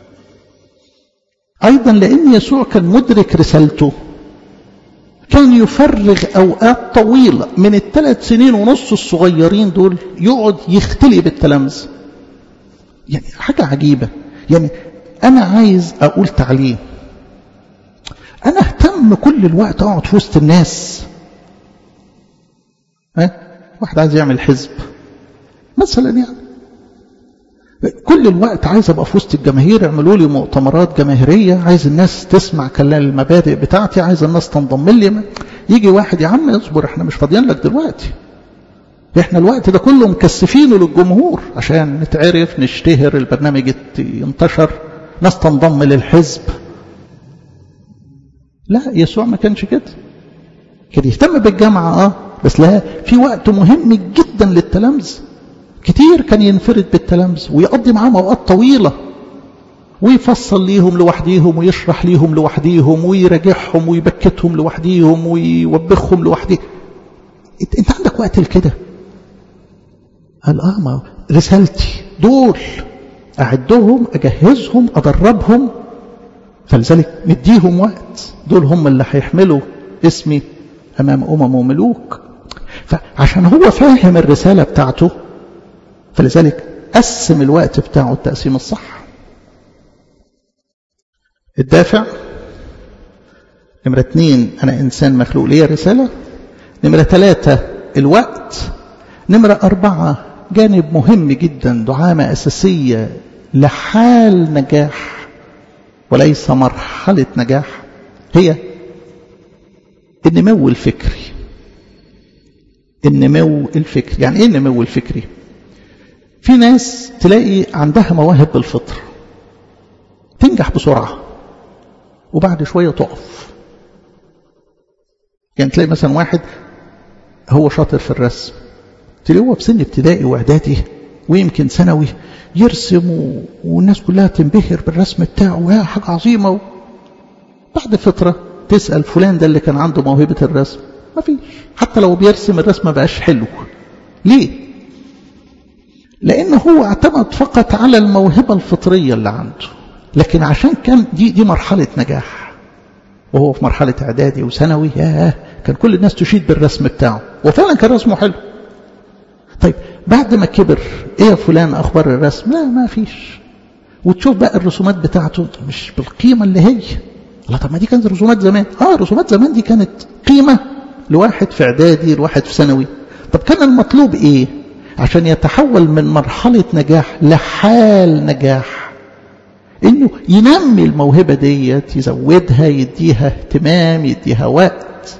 أيضا لأن يسوع كان مدرك رسالته كان يفرغ أوقات طويلة من الثلاث سنين ونص الصغيرين دول يقعد يختلي بالتلامذة يعني حاجة عجيبة يعني أنا عايز أقول تعليم أنا أهتم كل الوقت أقعد في وسط الناس ها واحد عايز يعمل حزب مثلا يعني كل الوقت عايز ابقى في وسط الجماهير يعملوا لي مؤتمرات جماهيريه عايز الناس تسمع كلام المبادئ بتاعتي عايز الناس تنضم لي يجي واحد يا عم اصبر احنا مش فاضيين لك دلوقتي احنا الوقت ده كله مكثفينه للجمهور عشان نتعرف نشتهر البرنامج ينتشر ناس تنضم للحزب لا يسوع ما كانش كده كان يهتم بالجامعة اه بس لا في وقت مهم جدا للتلامذة كتير كان ينفرد بالتلامذة ويقضي معاهم اوقات طويلة ويفصل ليهم لوحديهم ويشرح ليهم لوحديهم ويراجعهم ويبكتهم لوحديهم ويوبخهم لوحديهم انت عندك وقت لكده قال اه ما رسالتي دول اعدهم اجهزهم ادربهم فلذلك نديهم وقت دول هم اللي هيحملوا اسمي امام امم وملوك فعشان هو فاهم الرساله بتاعته فلذلك قسم الوقت بتاعه التقسيم الصح الدافع نمرة اتنين أنا إنسان مخلوق ليا رسالة نمرة ثلاثة الوقت نمرة أربعة جانب مهم جدا دعامة أساسية لحال نجاح وليس مرحلة نجاح هي النمو الفكري النمو الفكري يعني ايه النمو الفكري في ناس تلاقي عندها مواهب بالفطر تنجح بسرعة وبعد شوية تقف يعني تلاقي مثلا واحد هو شاطر في الرسم تلاقيه هو في سن ابتدائي واعدادي ويمكن ثانوي يرسم و... والناس كلها تنبهر بالرسم بتاعه يا حاجة عظيمة و... بعد فترة تسأل فلان ده اللي كان عنده موهبة الرسم ما فيش حتى لو بيرسم الرسم ما بقاش حلو ليه لأنه هو اعتمد فقط على الموهبة الفطرية اللي عنده لكن عشان كان دي دي مرحلة نجاح وهو في مرحلة إعدادي وثانوي ياه كان كل الناس تشيد بالرسم بتاعه وفعلا كان رسمه حلو طيب بعد ما كبر ايه يا فلان اخبار الرسم لا ما فيش وتشوف بقى الرسومات بتاعته مش بالقيمة اللي هي لا طب ما دي كانت رسومات زمان اه رسومات زمان دي كانت قيمة لواحد في اعدادي لواحد في ثانوي طب كان المطلوب ايه عشان يتحول من مرحلة نجاح لحال نجاح انه ينمي الموهبة ديت يزودها يديها اهتمام يديها وقت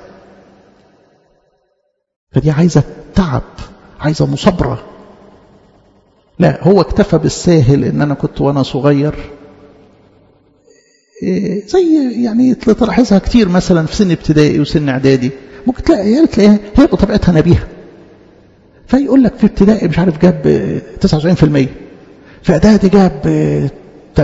فدي عايزة تعب عايزة مصابرة لا هو اكتفى بالساهل ان انا كنت وانا صغير إيه زي يعني تلاحظها كتير مثلا في سن ابتدائي وسن اعدادي ممكن تلاقي عيال تلاقيها هي بطبيعتها نبيهه فيقول لك في ابتدائي مش عارف جاب 99% في اعدادي جاب 88%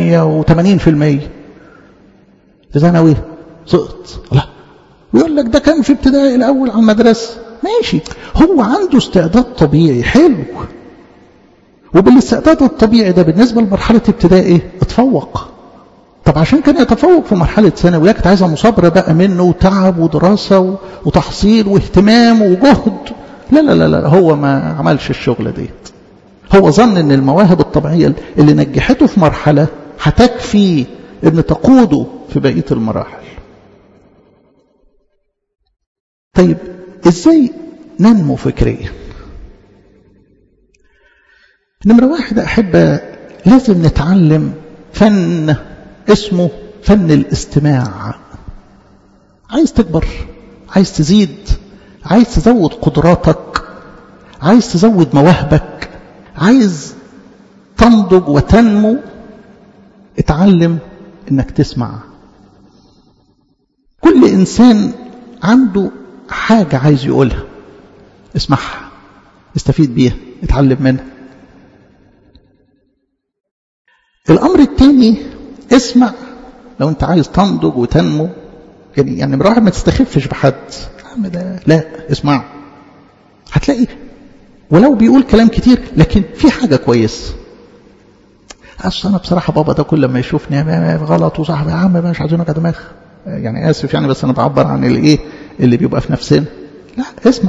في ثانوي سقط لا ويقول لك ده كان في ابتدائي الاول على المدرسه ماشي هو عنده استعداد طبيعي حلو وبالاستعداد الطبيعي ده بالنسبه لمرحله ابتدائي اتفوق طب عشان كان يتفوق في مرحله ثانوي كانت عايزه مصابره بقى منه وتعب ودراسه وتحصيل واهتمام وجهد لا لا لا لا هو ما عملش الشغله ديت هو ظن ان المواهب الطبيعيه اللي نجحته في مرحله هتكفي ان تقوده في بقيه المراحل طيب ازاي ننمو فكريا نمرة واحد أحب لازم نتعلم فن اسمه فن الاستماع عايز تكبر عايز تزيد عايز تزود قدراتك عايز تزود مواهبك عايز تنضج وتنمو اتعلم انك تسمع كل انسان عنده حاجة عايز يقولها اسمعها استفيد بيها اتعلم منها الأمر الثاني اسمع لو أنت عايز تنضج وتنمو يعني يعني واحد ما تستخفش بحد عم ده لا اسمع هتلاقي ولو بيقول كلام كتير لكن في حاجة كويسة أصل أنا بصراحة بابا ده كل ما يشوفني غلط وصح يا عم مش عايزين وجع دماغ يعني آسف يعني بس أنا بعبر عن الإيه اللي بيبقى في نفسنا لا اسمع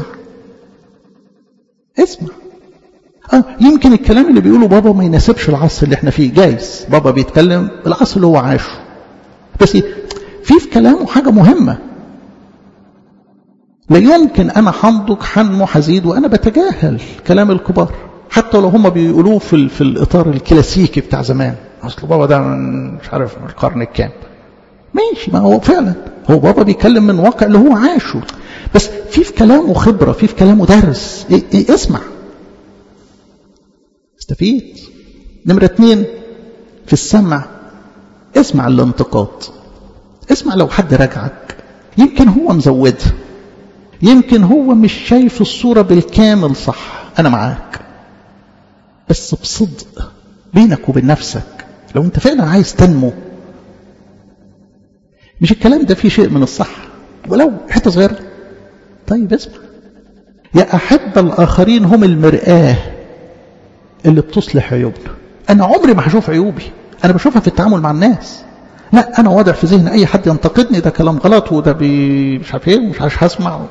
اسمع آه يمكن الكلام اللي بيقوله بابا ما يناسبش العصر اللي احنا فيه جايز بابا بيتكلم العصر اللي هو عاشه بس في في كلامه حاجة مهمة لا يمكن أنا هنضج حنمو حزيد وأنا بتجاهل كلام الكبار حتى لو هم بيقولوه في, في الإطار الكلاسيكي بتاع زمان أصل بابا ده من مش عارف من القرن الكام ماشي ما هو فعلا هو بابا بيتكلم من واقع اللي هو عاشه بس في في كلامه خبرة في في كلامه درس إيه إيه اسمع استفيد نمرة اتنين في السمع اسمع الانتقاد اسمع لو حد راجعك يمكن هو مزودها يمكن هو مش شايف الصورة بالكامل صح أنا معاك بس بصدق بينك وبين نفسك لو أنت فعلا عايز تنمو مش الكلام ده فيه شيء من الصح ولو حتة صغيرة طيب اسمع يا أحب الآخرين هم المرآة اللي بتصلح عيوبنا أنا عمري ما هشوف عيوبي أنا بشوفها في التعامل مع الناس لا أنا واضع في ذهن أي حد ينتقدني ده كلام غلط وده بي مش عارف إيه ومش عارف هسمع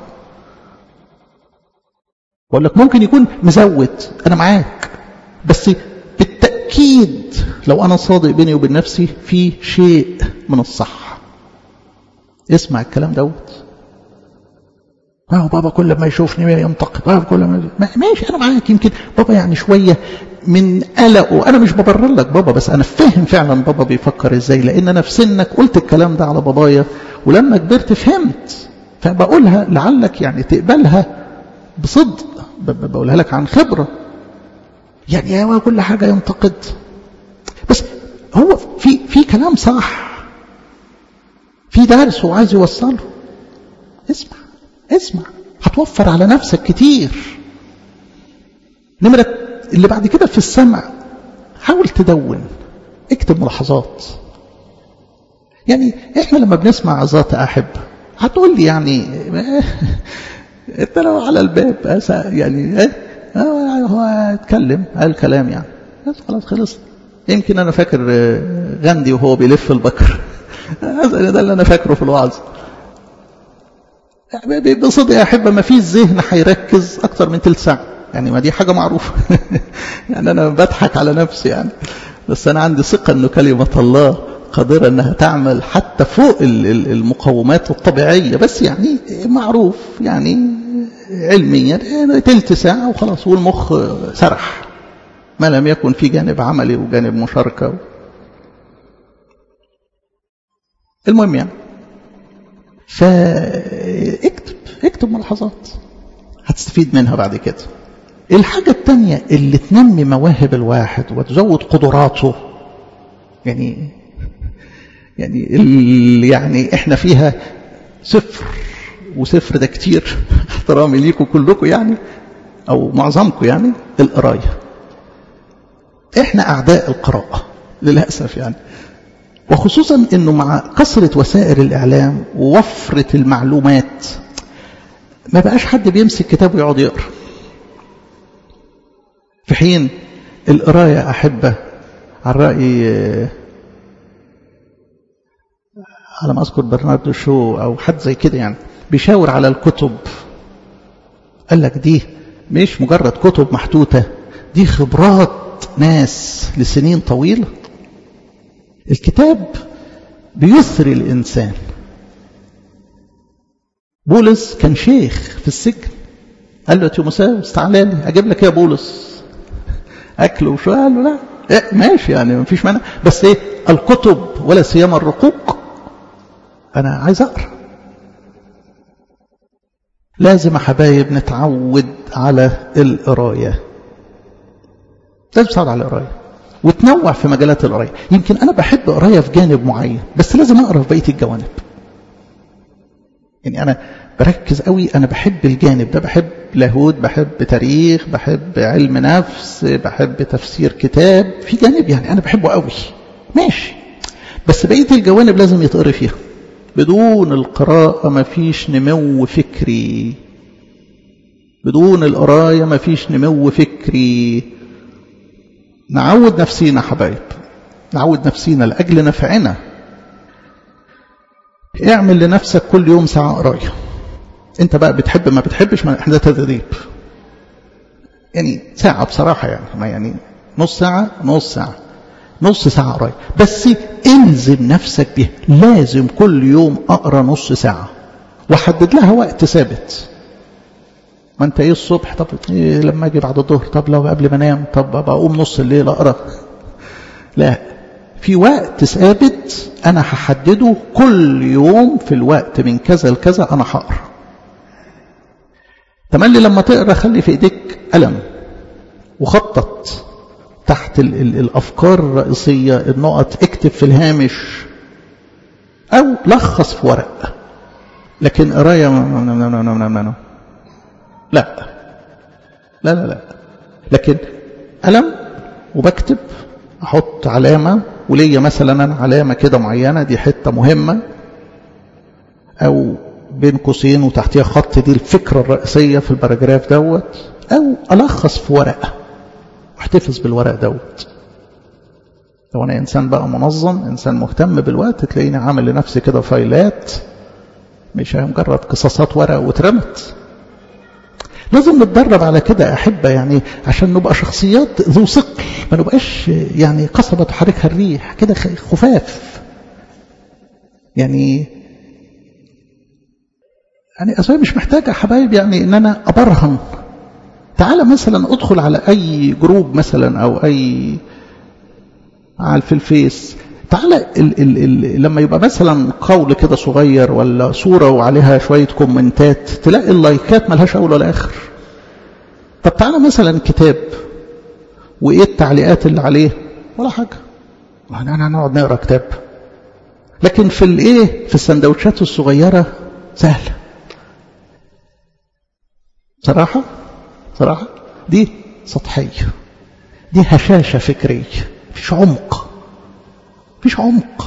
بقول لك ممكن يكون مزود أنا معاك بس بالتأكيد لو أنا صادق بيني وبين نفسي في شيء من الصح اسمع الكلام دوت اه بابا كل ما يشوفني ينتقد بابا كل ما ماشي انا معاك يمكن بابا يعني شويه من قلقه انا مش ببرر لك بابا بس انا فاهم فعلا بابا بيفكر ازاي لان انا في سنك قلت الكلام ده على بابايا ولما كبرت فهمت فبقولها لعلك يعني تقبلها بصدق بقولها لك عن خبره يعني يا كل حاجه ينتقد بس هو في في كلام صح في درس هو عايز يوصله اسمع اسمع هتوفر على نفسك كتير نمرة اللي بعد كده في السمع حاول تدون اكتب ملاحظات يعني احنا لما بنسمع عظات احب هتقول لي يعني انت لو على الباب يعني ايه هو اتكلم قال كلام يعني بس خلاص خلص يمكن انا فاكر غاندي وهو بيلف البكر ده اللي انا فاكره في الوعظ بصدق يا أحبة ما فيش ذهن هيركز أكتر من تلت ساعة يعني ما دي حاجة معروفة يعني أنا بضحك على نفسي يعني بس أنا عندي ثقة أنه كلمة الله قادرة أنها تعمل حتى فوق المقومات الطبيعية بس يعني معروف يعني علميا تلت ساعة وخلاص والمخ سرح ما لم يكن في جانب عملي وجانب مشاركة المهم يعني فاكتب اكتب ملاحظات هتستفيد منها بعد كده الحاجة التانية اللي تنمي مواهب الواحد وتزود قدراته يعني يعني اللي يعني احنا فيها صفر وصفر ده كتير احترامي ليكم كلكم يعني او معظمكم يعني القرايه احنا اعداء القراءه للاسف يعني وخصوصا انه مع كثرة وسائل الاعلام ووفرة المعلومات ما بقاش حد بيمسك كتاب ويقعد يقرا في حين القراية أحبة على رأي على ما أذكر برناردو شو أو حد زي كده يعني بيشاور على الكتب قال لك دي مش مجرد كتب محتوتة دي خبرات ناس لسنين طويلة الكتاب بيثري الإنسان بولس كان شيخ في السجن قال له تيموساوس تعالى لي اجيب لك ايه يا بولس اكل وشويه قال له لا إيه ماشي يعني ما فيش مانع بس ايه الكتب ولا سيما الرقوق انا عايز اقرا لازم يا حبايب نتعود على القرايه لازم تتعود على القرايه وتنوع في مجالات القرايه يمكن انا بحب قرايه في جانب معين بس لازم اقرا في بقيه الجوانب يعني انا بركز قوي انا بحب الجانب ده بحب لاهوت بحب تاريخ بحب علم نفس بحب تفسير كتاب في جانب يعني انا بحبه قوي ماشي بس بقيه الجوانب لازم يتقري فيها بدون القراءة مفيش نمو فكري بدون القراية مفيش نمو فكري نعود نفسينا حبايب نعود نفسينا لأجل نفعنا اعمل لنفسك كل يوم ساعة قراية انت بقى بتحب ما بتحبش ما احنا ده تدريب يعني ساعة بصراحة يعني ما يعني نص ساعة نص ساعة نص ساعة قراية بس انزل نفسك بيها لازم كل يوم اقرا نص ساعة وحدد لها وقت ثابت ما انت ايه الصبح طب إيه لما اجي بعد الظهر طب لو قبل ما انام طب بقوم نص الليل اقرا لا في وقت ثابت انا هحدده كل يوم في الوقت من كذا لكذا انا هقرا تملي لما تقرا خلي في ايديك قلم وخطط تحت ال ال الافكار الرئيسيه النقط اكتب في الهامش أو لخص في ورق لكن قراية لا لا لا لا لكن قلم وبكتب أحط علامة وليا مثلا أنا علامة كده معينة دي حتة مهمة أو بين قوسين وتحتيها خط دي الفكرة الرئيسية في الباراجراف دوت أو ألخص في ورقة واحتفظ بالورق دوت لو أنا إنسان بقى منظم إنسان مهتم بالوقت تلاقيني عامل لنفسي كده فايلات مش مجرد قصصات ورق واترمت لازم نتدرب على كده أحبة يعني عشان نبقى شخصيات ذو ثقل ما نبقاش يعني قصبة تحركها الريح كده خفاف يعني يعني أصلا مش محتاجة حبايب يعني إن أنا أبرهن تعال مثلا أدخل على أي جروب مثلا أو أي على في الفيس تعالى ال ال ال لما يبقى مثلا قول كده صغير ولا صورة وعليها شوية كومنتات تلاقي اللايكات ملهاش أول ولا آخر طب تعالى مثلا كتاب وإيه التعليقات اللي عليه ولا حاجة أنا نقعد نقرأ كتاب لكن في الإيه في السندوتشات الصغيرة سهلة صراحة صراحة دي سطحية دي هشاشة فكرية مفيش عمق مفيش عمق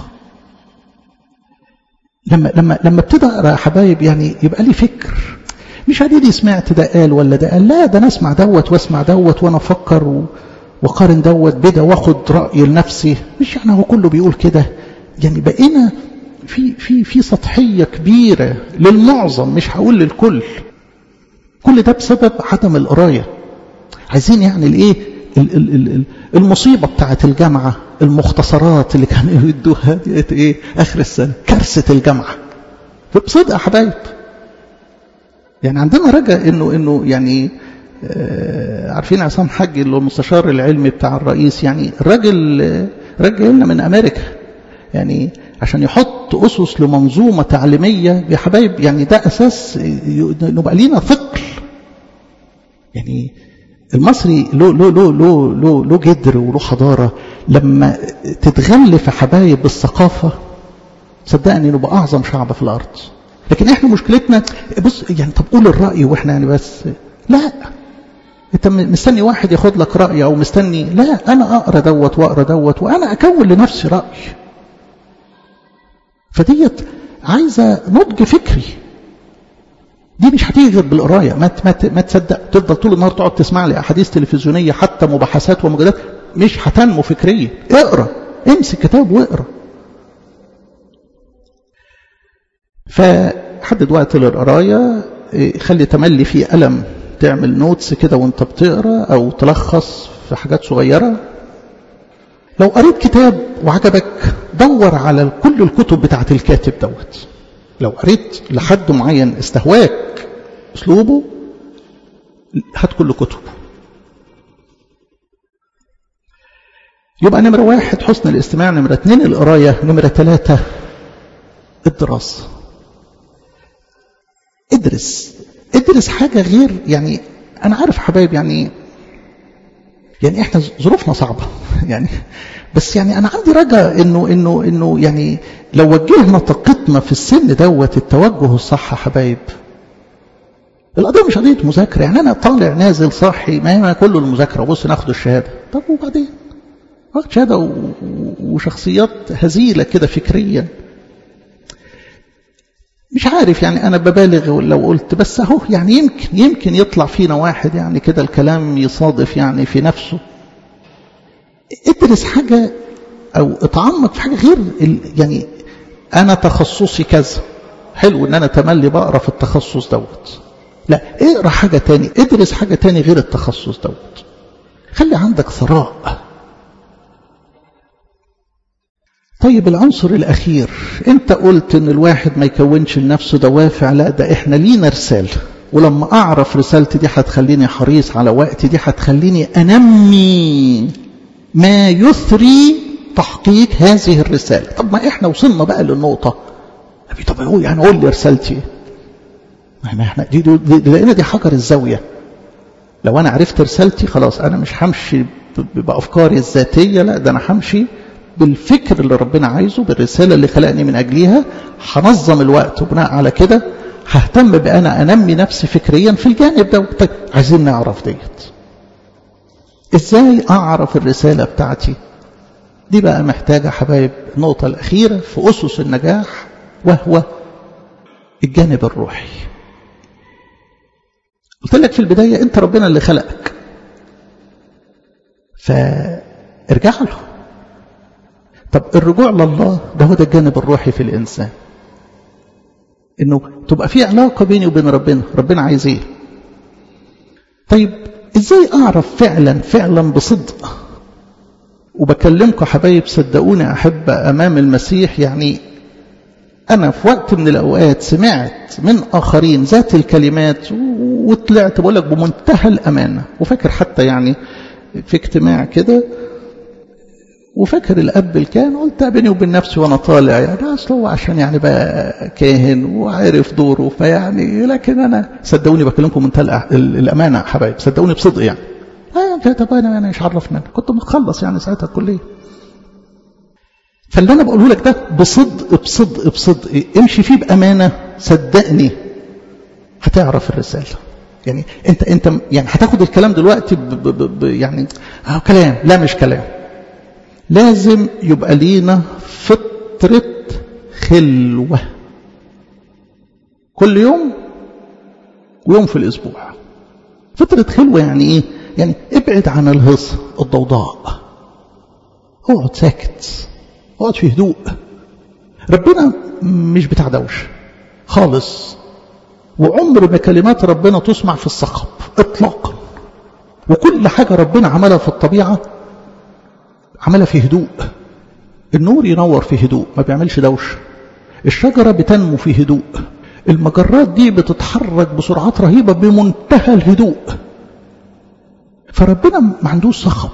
لما لما لما ابتدى اقرا يا حبايب يعني يبقى لي فكر مش عادي سمعت ده قال ولا ده قال لا ده انا اسمع دوت واسمع دوت وانا افكر و... وقارن دوت بدا واخد راي لنفسي مش يعني هو كله بيقول كده يعني بقينا في في في سطحيه كبيره للمعظم مش هقول للكل كل ده بسبب عدم القرايه عايزين يعني الايه المصيبة بتاعت الجامعة المختصرات اللي كانوا يدوها ديت ايه اخر السنة كارثة الجامعة بصدق يا حبايب يعني عندنا رجاء انه انه يعني آه عارفين عصام حج اللي هو المستشار العلمي بتاع الرئيس يعني الراجل آه رجع لنا من امريكا يعني عشان يحط اسس لمنظومه تعليميه يا حبايب يعني ده اساس نبقى لينا ثقل يعني المصري له له له له له له جدر وله حضاره لما تتغلف حبايب بالثقافه صدقني نبقى اعظم شعب في الارض لكن احنا مشكلتنا بص يعني طب قول الراي واحنا يعني بس لا انت مستني واحد ياخد لك راي او مستني لا انا اقرا دوت واقرا دوت وانا اكون لنفسي راي فديت عايزه نضج فكري دي مش هتيجي غير بالقرايه ما ما ما تصدق تفضل طول النهار تقعد تسمع لي احاديث تلفزيونيه حتى مباحثات ومجادلات مش هتنمو فكريا اقرا امسك كتاب واقرا فحدد وقت للقرايه خلي تملي في قلم تعمل نوتس كده وانت بتقرا او تلخص في حاجات صغيره لو قريت كتاب وعجبك دور على كل الكتب بتاعت الكاتب دوت لو قريت لحد معين استهواك اسلوبه هات كل كتبه يبقى نمرة واحد حسن الاستماع نمرة اثنين القراية نمرة ثلاثة الدراسة ادرس ادرس حاجة غير يعني أنا عارف حبايب يعني يعني احنا ظروفنا صعبة يعني بس يعني انا عندي رجاء انه انه انه يعني لو وجهنا طاقتنا في السن دوت التوجه الصح يا حبايب القضيه مش قضيه مذاكره يعني انا طالع نازل صاحي ما هي كله المذاكره بص ناخد الشهاده طب وبعدين واخد شهاده وشخصيات هزيله كده فكريا مش عارف يعني انا ببالغ لو قلت بس اهو يعني يمكن يمكن يطلع فينا واحد يعني كده الكلام يصادف يعني في نفسه ادرس حاجة أو اتعمق في حاجة غير يعني أنا تخصصي كذا حلو إن أنا تملي بقرا في التخصص دوت لا اقرا حاجة تاني ادرس حاجة تاني غير التخصص دوت خلي عندك ثراء طيب العنصر الأخير أنت قلت إن الواحد ما يكونش لنفسه دوافع لا ده إحنا لينا رسالة ولما أعرف رسالتي دي هتخليني حريص على وقتي دي هتخليني أنمي ما يثري تحقيق هذه الرسالة طب ما احنا وصلنا بقى للنقطة طب هو يعني قول لي رسالتي احنا احنا دي, دي, دي لقينا دي حجر الزاوية لو انا عرفت رسالتي خلاص انا مش همشي بافكاري الذاتية لا ده انا همشي بالفكر اللي ربنا عايزه بالرسالة اللي خلقني من أجليها هنظم الوقت وبناء على كده ههتم بأنا أنمي نفسي فكريا في الجانب ده طيب عايزين نعرف ديت إزاي أعرف الرسالة بتاعتي دي بقى محتاجة حبايب النقطة الأخيرة في أسس النجاح وهو الجانب الروحي قلت لك في البداية أنت ربنا اللي خلقك فارجع له طب الرجوع لله ده هو ده الجانب الروحي في الإنسان إنه تبقى في علاقة بيني وبين ربنا ربنا عايز إيه طيب إزاي أعرف فعلا فعلا بصدق وبكلمكم حبايب صدقوني أحب أمام المسيح يعني أنا في وقت من الأوقات سمعت من آخرين ذات الكلمات وطلعت بقول لك بمنتهى الأمانة وفاكر حتى يعني في اجتماع كده وفاكر الأب اللي كان قلت بيني وبين نفسي وأنا طالع يعني أصل هو عشان يعني بقى كاهن وعارف دوره فيعني لكن أنا صدقوني بكلمكم منتهى الأمانة حبايب صدقوني بصدق يعني اه طب انا انا مش عرفنا كنت مخلص يعني ساعتها الكليه فاللي انا بقوله لك ده بصدق بصدق بصدق امشي فيه بامانه صدقني هتعرف الرساله يعني انت انت يعني هتاخد الكلام دلوقتي ب ب ب يعني اه كلام لا مش كلام لازم يبقى لينا فتره خلوه كل يوم ويوم في الاسبوع فتره خلوه يعني ايه يعني ابعد عن الهص الضوضاء اقعد ساكت اقعد في هدوء ربنا مش بتاع دوش خالص وعمر ما كلمات ربنا تسمع في الصخب اطلاقا وكل حاجة ربنا عملها في الطبيعة عملها في هدوء النور ينور في هدوء ما بيعملش دوش الشجرة بتنمو في هدوء المجرات دي بتتحرك بسرعات رهيبة بمنتهى الهدوء فربنا ما عندوش صخب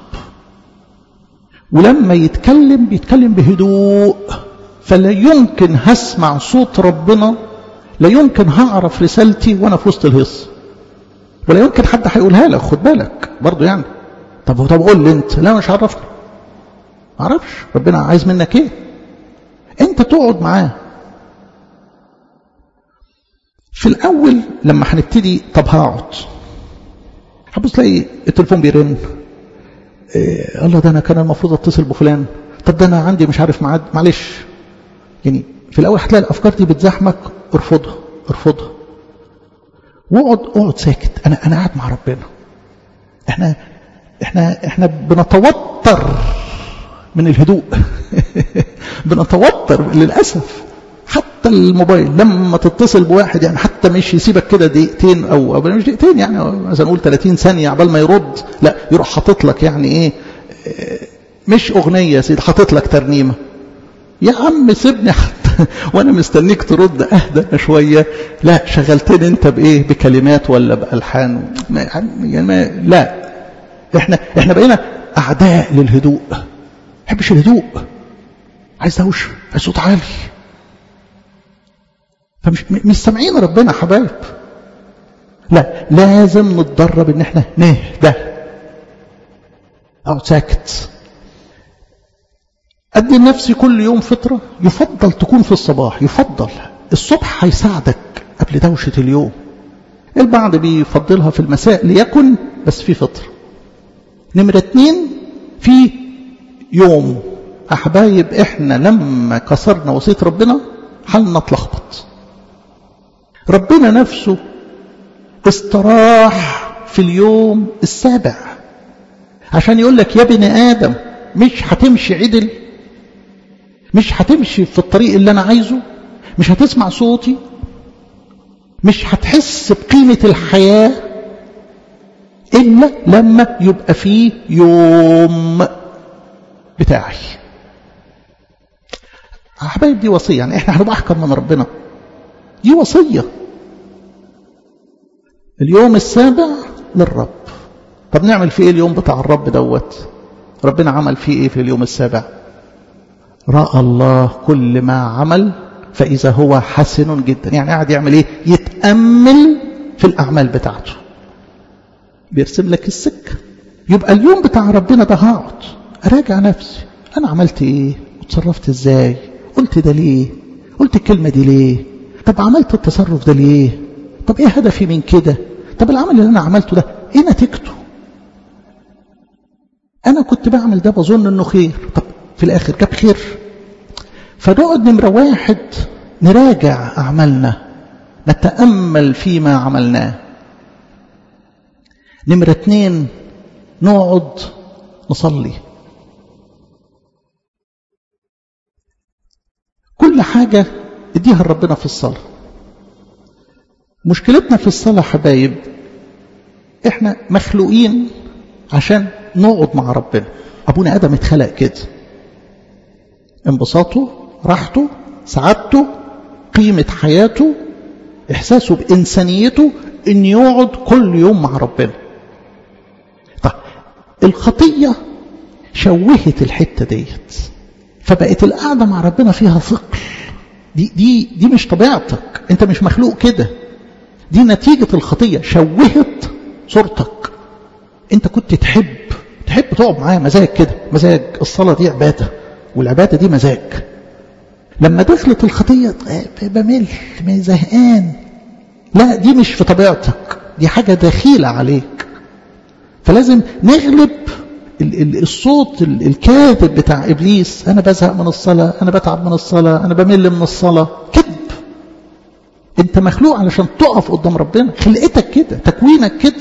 ولما يتكلم بيتكلم بهدوء فلا يمكن هسمع صوت ربنا لا يمكن هعرف رسالتي وانا في وسط الهص ولا يمكن حد هيقولها لك خد بالك برضه يعني طب طب قول لي انت لا مش عرفني ما اعرفش ربنا عايز منك ايه انت تقعد معاه في الاول لما هنبتدي طب هقعد هتبص تلاقي التليفون بيرن إيه الله ده انا كان المفروض اتصل بفلان طب ده انا عندي مش عارف ميعاد معلش يعني في الاول هتلاقي الافكار دي بتزاحمك ارفضها ارفضها واقعد اقعد ساكت انا انا قاعد مع ربنا احنا احنا احنا بنتوتر من الهدوء بنتوتر للاسف حتى الموبايل لما تتصل بواحد يعني حتى مش يسيبك كده دقيقتين او مش دقيقتين يعني مثلا نقول 30 ثانيه عبال ما يرد لا يروح حاطط لك يعني ايه مش اغنيه يا سيدي حاطط لك ترنيمه يا عم سيبني حتى وانا مستنيك ترد اهدى شويه لا شغلتني انت بايه بكلمات ولا بالحان يعني ما لا احنا احنا بقينا اعداء للهدوء ما بحبش الهدوء عايز دوشه عايز صوت عالي فمش مش سامعين ربنا حبايب لا لازم نتدرب ان احنا نهدى اقعد ساكت ادي لنفسي كل يوم فطره يفضل تكون في الصباح يفضل الصبح هيساعدك قبل دوشه اليوم البعض بيفضلها في المساء ليكن بس في فطره نمره اتنين في يوم احبايب احنا لما كسرنا وصيه ربنا حالنا اتلخبط ربنا نفسه استراح في اليوم السابع عشان يقول لك يا بني آدم مش هتمشي عدل مش هتمشي في الطريق اللي أنا عايزه مش هتسمع صوتي مش هتحس بقيمة الحياة إلا لما يبقى فيه يوم بتاعي حبايب دي وصية يعني احنا هنبقى أحكم من ربنا دي وصية اليوم السابع للرب طب نعمل فيه ايه اليوم بتاع الرب دوت ربنا عمل فيه ايه في اليوم السابع رأى الله كل ما عمل فإذا هو حسن جدا يعني قاعد يعمل ايه يتأمل في الأعمال بتاعته بيرسم لك السكة يبقى اليوم بتاع ربنا ده هقعد أراجع نفسي أنا عملت إيه وتصرفت إزاي قلت ده ليه قلت الكلمة دي ليه طب عملت التصرف ده ليه طب إيه هدفي من كده طب العمل اللي أنا عملته ده إيه نتيجته أنا كنت بعمل ده بظن إنه خير طب في الآخر جاب خير فنقعد نمرة واحد نراجع أعمالنا نتأمل فيما عملناه نمرة اتنين نقعد نصلي كل حاجة اديها لربنا في الصلاة مشكلتنا في الصلاة حبايب احنا مخلوقين عشان نقعد مع ربنا ابونا ادم اتخلق كده انبساطه راحته سعادته قيمة حياته احساسه بانسانيته ان يقعد كل يوم مع ربنا طيب الخطية شوهت الحتة ديت فبقت القعدة مع ربنا فيها ثقل دي, دي, دي مش طبيعتك انت مش مخلوق كده دي نتيجة الخطية شوهت صورتك انت كنت تحب تحب تقعد معاه مزاج كده مزاج الصلاة دي عبادة والعبادة دي مزاج لما دخلت الخطية بمل زهقان لا دي مش في طبيعتك دي حاجة دخيلة عليك فلازم نغلب الصوت الكاذب بتاع إبليس أنا بزهق من الصلاة أنا بتعب من الصلاة أنا بمل من الصلاة كذب أنت مخلوق علشان تقف قدام ربنا خلقتك كده تكوينك كده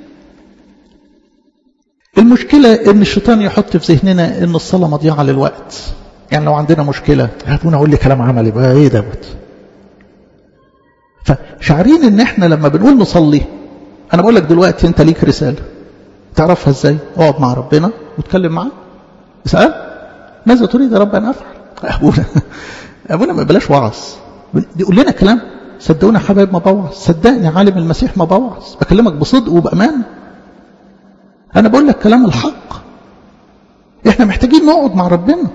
المشكلة ان الشيطان يحط في ذهننا ان الصلاة مضيعة للوقت يعني لو عندنا مشكلة هاتونا اقول لي كلام عملي بقى ايه دوت فشعرين ان احنا لما بنقول نصلي انا بقول لك دلوقتي انت ليك رسالة تعرفها ازاي اقعد مع ربنا واتكلم معاه اسأل ماذا تريد يا رب ان افعل ابونا ابونا ما بلاش وعظ يقول لنا كلام صدقونا يا حبايب ما بوعظ صدقني عالم المسيح ما بوعظ بكلمك بصدق وبأمانه أنا بقول لك كلام الحق إحنا محتاجين نقعد مع ربنا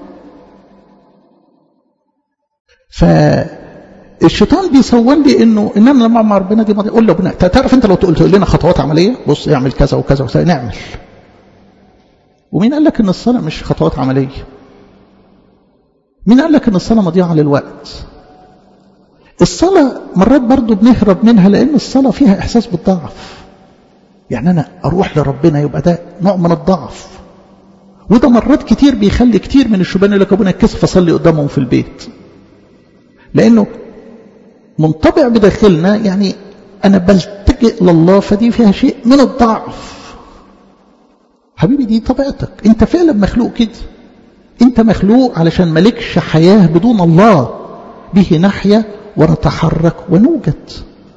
فالشيطان بيصور لي إنه إن أنا لما مع ربنا دي مضيع قول له ربنا تعرف أنت لو قلت لنا خطوات عملية بص اعمل كذا وكذا وكذا نعمل ومين قال لك إن الصلاة مش خطوات عملية مين قال لك إن الصلاة مضيعة للوقت الصلاة مرات برضو بنهرب منها لأن الصلاة فيها إحساس بالضعف يعني أنا أروح لربنا يبقى ده نوع من الضعف وده مرات كتير بيخلي كتير من الشبان اللي ابونا الكسف أصلي قدامهم في البيت لأنه منطبع بداخلنا يعني أنا بلتجئ لله فدي فيها شيء من الضعف حبيبي دي طبيعتك أنت فعلا مخلوق كده أنت مخلوق علشان ملكش حياة بدون الله به نحيا ونتحرك ونوجد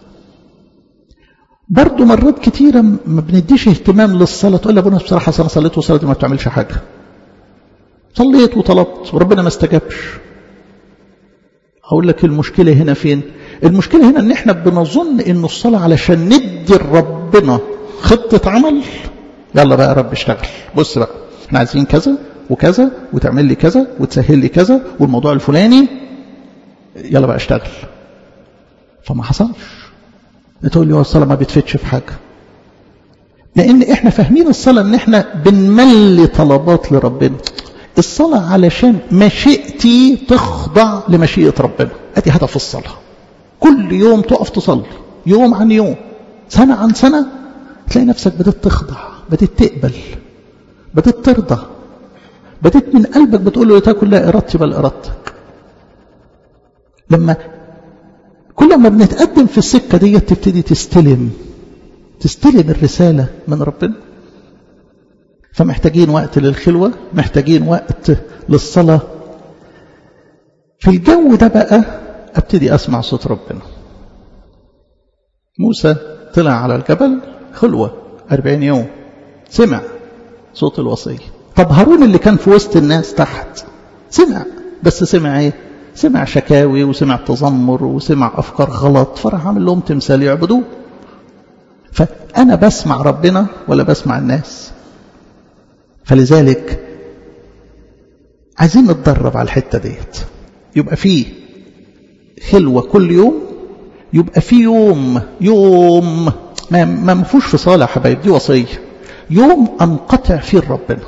برضه مرات كتيرة ما بنديش اهتمام للصلاة تقول لي ابونا بصراحة أنا صليت والصلاة دي ما بتعملش حاجة صليت وطلبت وربنا ما استجابش أقول لك المشكلة هنا فين المشكلة هنا ان احنا بنظن ان الصلاة علشان ندي لربنا خطة عمل يلا بقى يا رب اشتغل بص بقى احنا عايزين كذا وكذا وتعمل لي كذا وتسهل لي كذا والموضوع الفلاني يلا بقى اشتغل فما حصلش تقول لي هو الصلاة ما بتفتش في حاجة لأن إحنا فاهمين الصلاة إن إحنا بنملي طلبات لربنا الصلاة علشان مشيئتي تخضع لمشيئة ربنا أدي هدف الصلاة كل يوم تقف تصلي يوم عن يوم سنة عن سنة تلاقي نفسك بدأت تخضع بدأت تقبل بدأت ترضى بدأت من قلبك بتقول له تاكل لا إرادتي بل إرادتك لما كل ما بنتقدم في السكة دي تبتدي تستلم تستلم الرسالة من ربنا فمحتاجين وقت للخلوة محتاجين وقت للصلاة في الجو ده بقى ابتدي أسمع صوت ربنا موسى طلع على الجبل خلوة أربعين يوم سمع صوت الوصية طب هارون اللي كان في وسط الناس تحت سمع بس سمع ايه سمع شكاوي وسمع تذمر وسمع أفكار غلط فراح عامل لهم تمثال يعبدوه فأنا بسمع ربنا ولا بسمع الناس فلذلك عايزين نتدرب على الحتة ديت يبقى فيه خلوة كل يوم يبقى في يوم يوم ما ما مفوش في صالح حبايب دي وصية يوم أنقطع فيه ربنا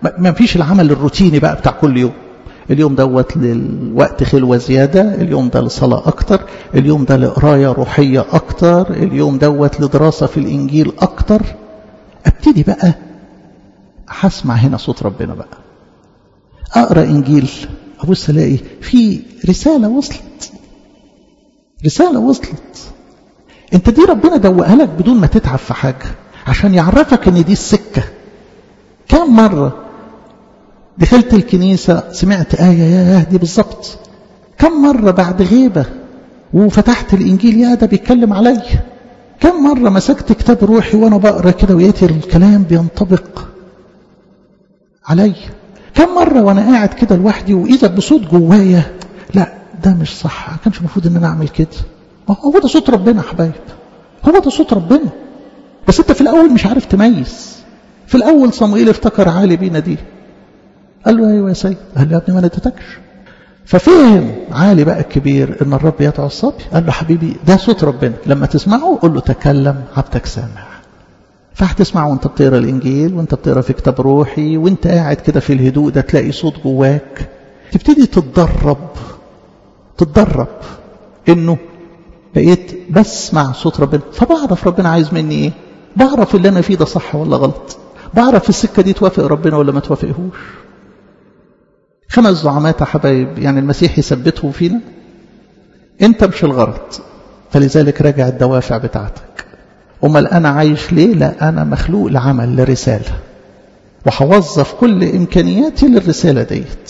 ما فيش العمل الروتيني بقى بتاع كل يوم اليوم دوت للوقت خلوة زيادة اليوم ده لصلاة أكتر اليوم ده لقراية روحية أكتر اليوم دوت لدراسة في الإنجيل أكتر أبتدي بقى هسمع هنا صوت ربنا بقى أقرأ إنجيل أبص ألاقي في رسالة وصلت رسالة وصلت أنت دي ربنا دوقها لك بدون ما تتعب في حاجة عشان يعرفك أن دي السكة كم مرة دخلت الكنيسة سمعت آية يا دي بالظبط كم مرة بعد غيبة وفتحت الإنجيل يا ده بيتكلم عليا كم مرة مسكت كتاب روحي وأنا بقرأ كده وياتي الكلام بينطبق عليا كم مرة وأنا قاعد كده لوحدي وإذا بصوت جوايا لا ده مش صح ما كانش المفروض إن أنا أعمل كده ما هو ده صوت ربنا يا حبايب هو ده صوت ربنا بس أنت في الأول مش عارف تميز في الأول صموئيل افتكر عالي بينا دي قال له ايوه يا سيد قال له يا ابني ما نديتكش ففهم عالي بقى الكبير ان الرب يدعو الصبي قال له حبيبي ده صوت ربنا لما تسمعه قول له تكلم عبدك سامع فهتسمع وانت بتقرا الانجيل وانت بتقرا في كتاب روحي وانت قاعد كده في الهدوء ده تلاقي صوت جواك تبتدي تتدرب تتدرب انه بقيت بسمع صوت ربنا فبعرف ربنا عايز مني ايه بعرف اللي انا فيه ده صح ولا غلط بعرف السكه دي توافق ربنا ولا ما توافقهوش خمس زعامات يا حبايب يعني المسيح يثبتهم فينا انت مش الغرض فلذلك راجع الدوافع بتاعتك امال انا عايش ليه لا انا مخلوق لعمل لرساله وهوظف كل امكانياتي للرساله ديت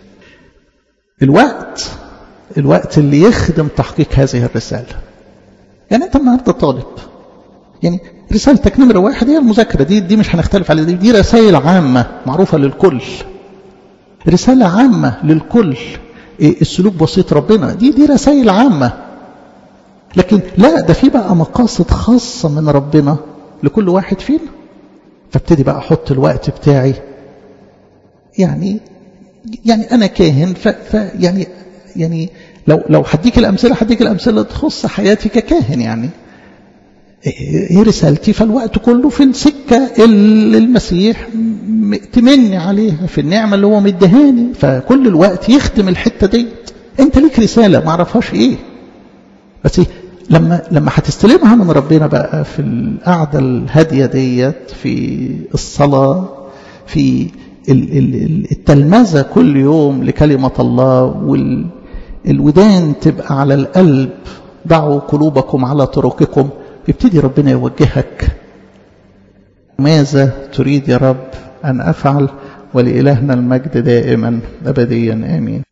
الوقت الوقت اللي يخدم تحقيق هذه الرساله يعني انت النهارده طالب يعني رسالتك نمره واحد هي المذاكره دي دي مش هنختلف عليها دي, دي رسائل عامه معروفه للكل رسالة عامة للكل إيه السلوك بسيط ربنا دي دي رسائل عامة لكن لا ده في بقى مقاصد خاصة من ربنا لكل واحد فينا فابتدي بقى احط الوقت بتاعي يعني يعني انا كاهن ف, ف يعني يعني لو لو هديك الامثله هديك الامثله تخص حياتي ككاهن يعني ايه رسالتي فالوقت كله في السكه اللي المسيح مأتمني عليها في النعمه اللي هو مدهاني فكل الوقت يخدم الحته دي انت ليك رساله ما اعرفهاش ايه بس إيه لما لما هتستلمها من ربنا بقى في القعده الهاديه ديت في الصلاه في التلمذه كل يوم لكلمه الله والودان تبقى على القلب ضعوا قلوبكم على طرقكم يبتدي ربنا يوجهك ماذا تريد يا رب أن أفعل ولإلهنا المجد دائما أبديا آمين